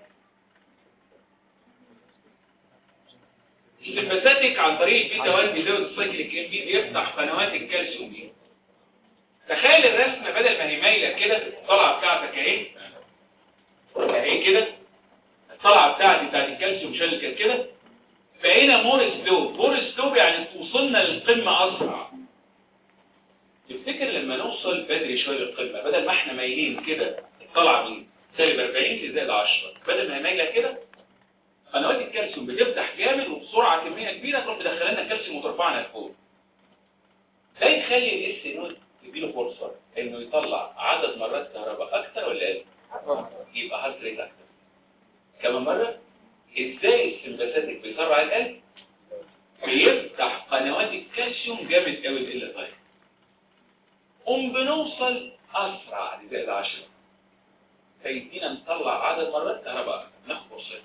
السمباثيك عن طريق البيتا 1 بيزود السايكليك ام بي بيفتح قنوات الكالسيوم دي تخيل الرسمه بدل ما هي مايله كده الطلعه بتاعتك اهي اهي كده الطلعه بتاعتي بتاعت الكالسيوم شال كده بقينا مور سلوب مور سلوب يعني وصلنا للقمه اسرع تفتكر لما نوصل بدري شويه للقمه بدل ما احنا مايلين كده الطلعه دي سالب 40 لزائد 10 بدل ما هي مايله كده قنوات الكالسيوم بتفتح جامد وبسرعه كميه كبيره تروح مدخله لنا الكالسيوم وترفعنا لفوق ده يخلي الاس نود تديله فرصه انه يطلع عدد مرات كهرباء اكتر ولا اقل يبقى هارت ريت اكتر كمان مره ازاي السمباثيك بيسرع القلب بيفتح قنوات الكالسيوم جامد قوي ال طيب قوم بنوصل اسرع لزائد 10 فيدينا نطلع عدد مرات كهرباء اكتر ناخد فرصتنا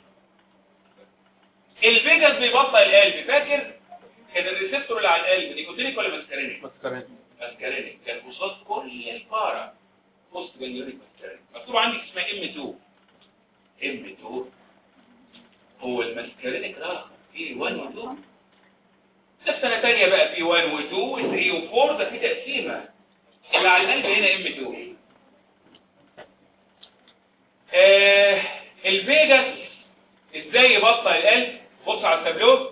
الفيجاس بيبطئ القلب فاكر كان الريسبتور اللي على القلب نيكوتينيك ولا ماسكارينيك مسكرين ماسكارينيك كان قصاد كل البارا بوست جانيوريك ماسكارينيك مكتوب عندك اسمها ام 2 ام 2 هو الماسكارينيك رقم في 1 و 2 ده في سنه ثانيه بقى في 1 و 2 و 3 و 4 ده في تقسيمه اللي على القلب هنا ام 2 آه الفيجاس ازاي يبطئ القلب بص على التابلو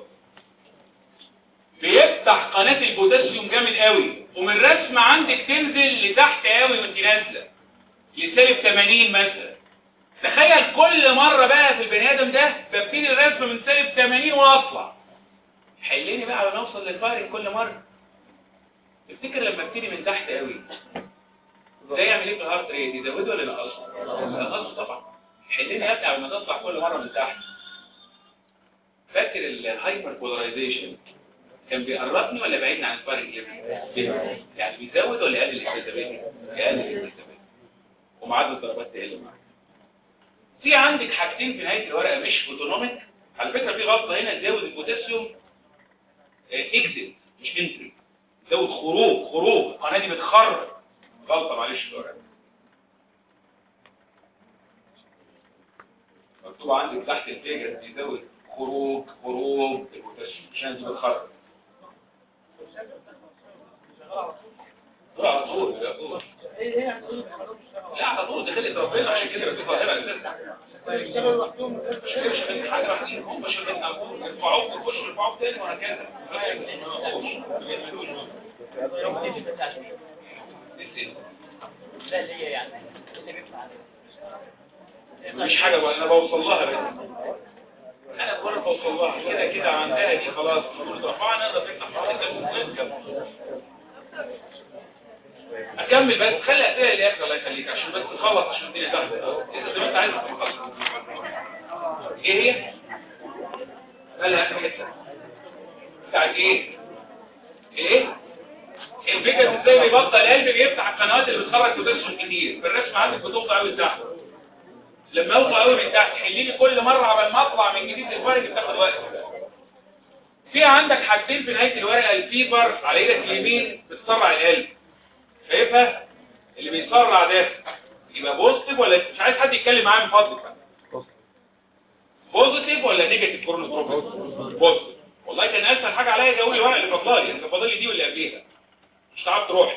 بيفتح قناة البوتاسيوم جامد قوي ومن الرسم عندك تنزل لتحت قوي وانت نازله لسالب 80 مثلا تخيل كل مرة بقى في البني ادم ده ببتدي الرسم من سالب 80 واطلع حليني بقى على ما اوصل للفارق كل مرة تفتكر لما ابتدي من تحت قوي ده يعمل ايه في الهارت ريت يزوده ولا ينقصه؟ ينقصه طبعا حليني يا ابني قبل ما تطلع كل مرة من تحت فاكر الهايبر بولاريزيشن كان بيقربني ولا بعيدني عن الفرق اللي يعني بيزود ولا يقلل الاكتسابات يقلل الاكتسابات ومعدل الضربات تقل معاك في عندك حاجتين في نهايه الورقه مش اوتونوميك على فكره في غلطه هنا تزود البوتاسيوم اكزيت مش انتري تزود خروج خروج القناه دي بتخرج غلطه معلش في الورقه مكتوب عندك تحت الفيجر بيزود خروج خروج البوتاسيوم عشان دي بتخرج على طول على طول لا على طول ده خلقة ربنا عشان كده بس ظاهرة اساسا مش كده مش خلقة حاجة واحدين هم شغالين على طول يرفعوك ويخشوا يرفعوك تاني وهكذا مش حاجة بقى انا بوصل لها بس انا بقول بوصل لها كده كده عندها دي خلاص المفروض رفعنا نقدر نفتح مرة اكمل بس خلي اسئله للاخر الله يخليك عشان بس نخلص عشان الدنيا تحت انت زي ما انت عايز تخلص ايه هي قالها اخر حته بتاعت ايه ايه الفكره ازاي بيبطل القلب بيفتح القنوات اللي بتخرج بوتاسيوم كتير في الرسم عندك بتوطى قوي تحت لما اوطى قوي من تحت حلي لي كل مره قبل ما اطلع من جديد الفرق بتاخد وقت في عندك حاجتين في نهايه الورقه الفيبر على ايدك اليمين بتسرع القلب شايفها اللي بيسرع ده يبقى بوزيتيف ولا مش عايز حد يتكلم معايا من فضلك بقى بوزيتيف ولا نيجاتيف كورنوتروبيك بوزيتيف والله كان اسهل حاجه عليا جاوب لي ورقه اللي فاضلالي انت فاضل لي دي واللي قبليها مش تعبت تروح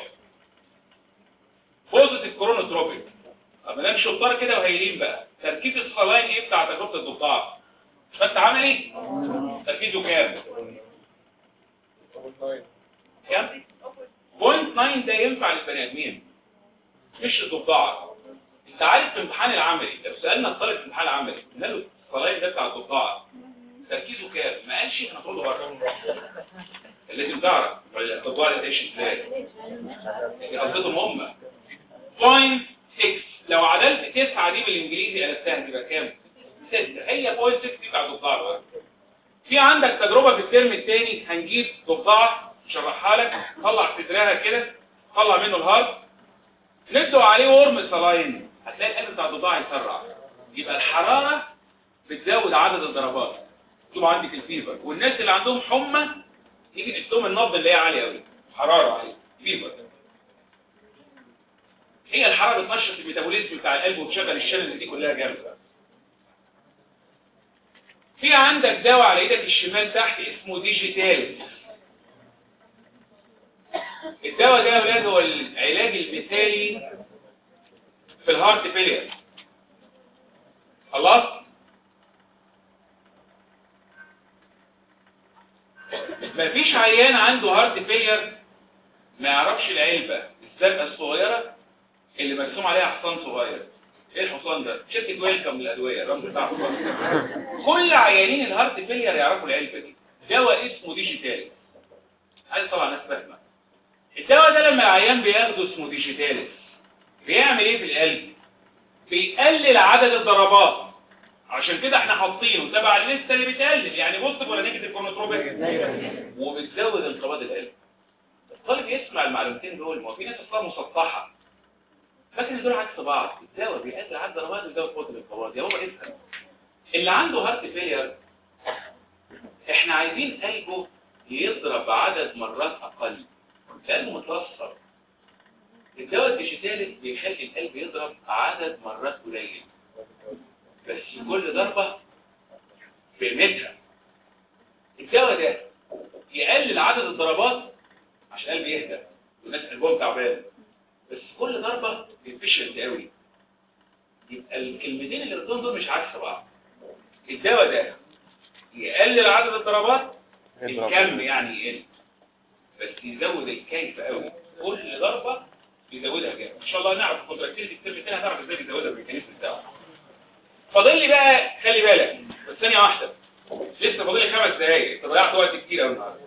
بوزيتيف كورنوتروبيك اما نام شطار كده وهايلين بقى تركيز الصلاين ايه بتاع تجربه الضفدع مش فانت عامل ايه تركيزه كام كام؟ بوينت 9 ده ينفع للبني ادمين مش الضفدعه انت عارف في امتحان العملي لو سالنا الطالب في امتحان العملي قلنا له الصلايم ده بتاع الضفدعه تركيزه كام؟ ما قالش احنا نطرده بره لازم تعرف الضفدعه دي تعيش ازاي دي قصتهم هم بوينت 6 لو عدلت 9 دي بالانجليزي قلبتها هتبقى كام؟ 6 هي بوينت 6 دي بتاع الضفدعه بقى في عندك تجربة في الترم الثاني هنجيب ضفدعة نشرحها لك طلع صدرها كده طلع منه الهارت ندلق عليه ورم صلاين هتلاقي القلب بتاع الضفدعة يسرع يبقى الحرارة بتزود عدد الضربات تبقى عندك الفيفر والناس اللي عندهم حمى يجي نقسم النبض اللي هي عالية قوي حرارة عالية فيفر هي الحرارة بتنشط الميتابوليزم بتاع القلب وتشغل الشانل دي كلها جامدة في عندك دواء على ايدك الشمال تحت اسمه ديجيتال الدواء ده يا ولاد هو العلاج المثالي في الهارت فيلير خلاص مفيش عيان عنده هارت فيلير ما يعرفش العلبة الزرقاء الصغيرة اللي مرسوم عليها حصان صغير ايه الحصان ده شركة ويلكم للأدوية الرمز بتاع حصان كل عيانين الهارت فيلير يعرفوا العلبة دي دواء اسمه ديجيتال عايز طبعا ناس فاهمة الدواء ده لما العيان بياخده اسمه ديجيتال بيعمل ايه في القلب بيقلل عدد الضربات عشان كده احنا حاطينه تبع الليسته اللي بتقلل يعني بوزيتيف ولا نيجاتيف كونوتروبيك وبتزود انقباض القلب الطالب يسمع المعلومتين دول ما هو في ناس اصلا مسطحه فاكر ان دول عكس بعض الدواء بيقلل عدد الضربات والدواء قوه الانقباض يا بابا افهم اللي عنده هارت فيلير احنا عايزين قلبه يضرب عدد مرات اقل لانه متلصق الدواء الديجيتالي بيخلي القلب يضرب عدد مرات قليل بس كل ضربة بقيمتها الدواء ده يقلل عدد الضربات عشان القلب يهدى والناس قلبهم تعبان بس كل ضربة بيفشل قوي يبقى الكلمتين اللي قلتهم دول مش عكس بعض الدواء ده يقلل عدد الضربات الكم يعني يقل بس يزود الكيف قوي كل ضربة بيزودها جامد ان شاء الله نعرف الكونتراكتيفيتي الترم الثاني هنعرف ازاي بيزودها بالميكانيزم بتاعه فاضل لي بقى خلي بالك بس ثانيه واحده لسه فاضل لي خمس دقايق انت ضيعت وقت كتير قوي النهارده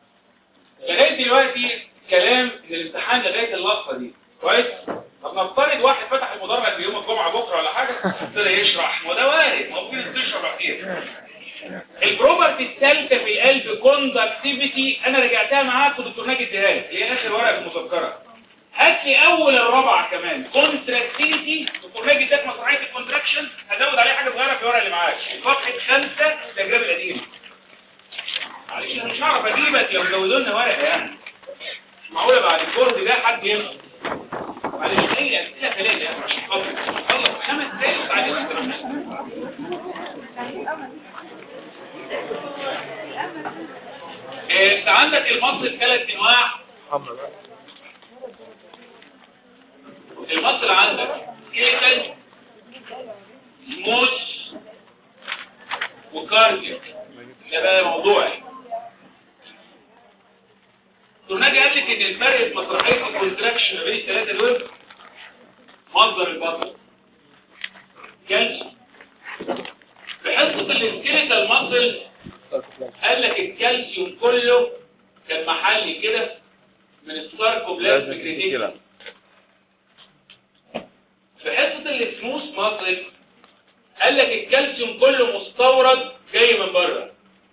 لغايه دلوقتي كلام من الامتحان لغايه اللقطه دي كويس طب نفترض واحد فتح المدرج في يوم الجمعه بكره ولا حاجه ابتدى يشرح ما ده وارد ما ممكن تشرح كتير البروبرتي الثالثه في القلب كوندكتيفيتي انا رجعتها معاك ودكتور ناجي اديها لك اللي هي اخر ورقه في المذكره هات لي اول الرابعه كمان كونتراكتيفيتي دكتور ناجي اداك مسرحيه الكونتراكشن هزود عليه حاجه صغيره في الورقه اللي معاك صفحه خمسه الاجرام القديم معلش انا مش هعرف اجيبك لو زودوا لنا ورقه يعني مش معقوله بعد الكورد ده حد يمشي معلش اي اسئله ثلاثه يعني عشان خاطر خلص خمس دقايق وبعدين إيه، انت عندك المصل ثلاث انواع المصل عندك سكيلتال موس وكارديو ده بقى موضوعي توناجي قال لك ان الفرق في مسرحيه الكونتراكشن ما بين الثلاثه دول مصدر البطل كالسيوم في حصه السكيلتال مصل قال لك الكالسيوم كله كان محلي كده من الساركوبلازميك ريتيكولم في حصة السموث ماسل قال لك الكالسيوم كله مستورد جاي من بره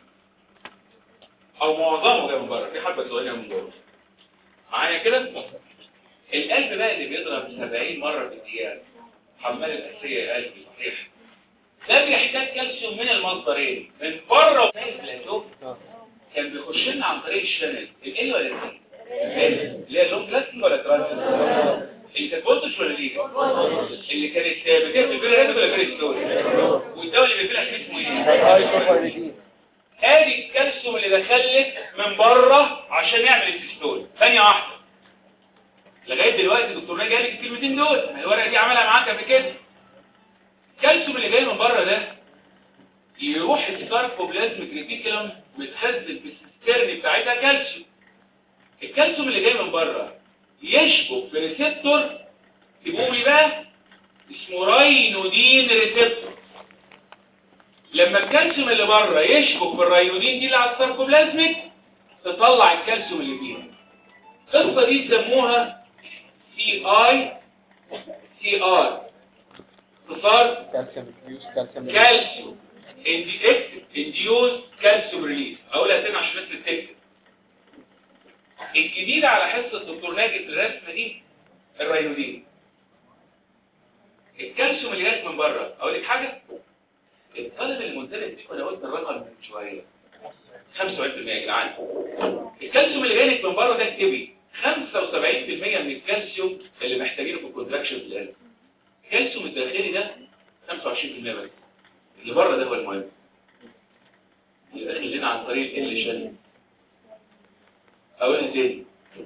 او معظمه جاي من بره في حبة صغيرة من جوه معايا كده القلب بقى اللي بيضرب 70 مرة في الدقيقة حمال الأسية يا قلبي صحيح ده بيحتاج كالسيوم من المصدرين من بره ومن البلاتو كان بيخش لنا عن طريق الشانل ال ولا ال اللي هي لونج لاستنج ولا ترانزيت اللي كانت فولتج ولا ليه اللي كانت بتقفل بين الريد ولا بين الستوري والدواء اللي بيقفلها كان اسمه ايه ادي الكالسيوم اللي دخلك من بره عشان يعمل الستوري ثانيه واحده لغايه دلوقتي دكتور ناجي قال لك الكلمتين دول الورقه دي عملها معاك قبل كده الكالسيوم اللي جاي من بره ده يروح الساركوبلازميك ريتيكولم متخزن في السيسترن بتاعتها كالسيوم الكالسيوم اللي جاي من بره يشبك في ريسبتور تبقوا لي بقى اسمه راينودين ريسبتور لما الكالسيوم اللي بره يشبك في الراينودين دي اللي على الساركوبلازميك تطلع الكالسيوم اللي فيها القصه دي يسموها سي اي سي ار اختصار كالسيوم ريديوس كالسيوم كالسيوم انديوز كالسيوم ريليز اقولها تاني عشان الناس تفتكر الجديد على حصه الدكتور ناجي في الرسمه دي الرينودين الكالسيوم اللي جاي من بره اقول لك حاجه الطالب المنتبه فيكم انا قلت الرقم من شويه 75% يا جدعان الكالسيوم اللي جاي لك من بره ده اكتبي 75% من الكالسيوم اللي محتاجينه في الكونتراكشن في القلب الكالسيوم الداخلي ده 25% بس اللي بره ده هو المهم اللي داخل لنا عن طريق ال شل اقولها تاني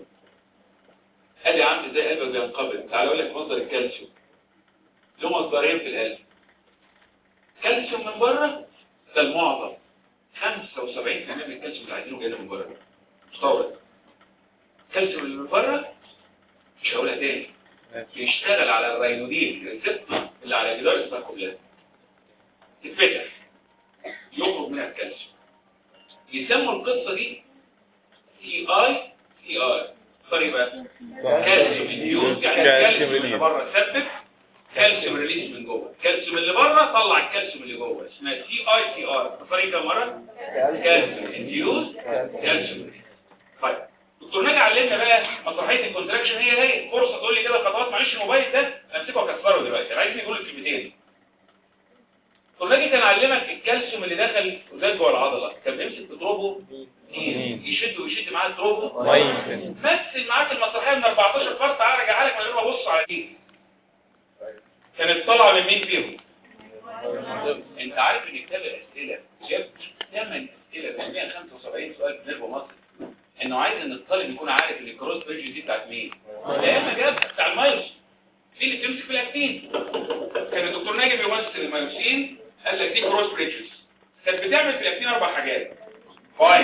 ادي عامل ازاي قلبك بينقبض تعال اقول لك مصدر الكالسيوم له مصدرين في القلب كالسيوم من بره ده المعظم 75% من الكالسيوم اللي عايزينه جاي من بره مستورد الكالسيوم اللي من بره مش هقولها تاني بيشتغل على الرينودين الريسبتور اللي على جدار الساركوبلازم تتفتح يخرج منها الكالسيوم يسموا القصة دي سي اي سي ار طيب بقى كالسيوم انديوز يعني كالسيوم الكالسيوم اللي ريليز. بره ثبت كالسيوم ريليز من جوه الكالسيوم اللي بره طلع الكالسيوم اللي جوه اسمها سي اي سي ار طريقه مره كالسيوم انديوز كالسيوم ريليز طيب دكتور ناجي علمنا بقى مسرحيه الكونتراكشن هي هي فرصه تقول لي كده خطوات معلش الموبايل ده امسكه واكسره دلوقتي عايزني اقول الكلمتين دكتور ناجي كان علمك الكالسيوم اللي دخل وزاد جوه العضله كان بيمسك بتروبه مين يشد ويشد معاه التروبه ميه مثل معاك المسرحيه من 14 فرد تعالى ارجع لك من غير ما ابص على دي كانت طالعه من مين فيهم انت عارف ان كتاب الاسئله جاب 8 اسئله ب 175 سؤال في نيرفو مصر انه عايز ان الطالب يكون عارف ان الكروس بريدج دي بتاعت مين لا اما جاب بتاع المايوس دي اللي بتمسك في الاكتين كان الدكتور ناجي بيمثل المايوسين قال لك دي كروس بريدجز كانت بتعمل في الاكتين اربع حاجات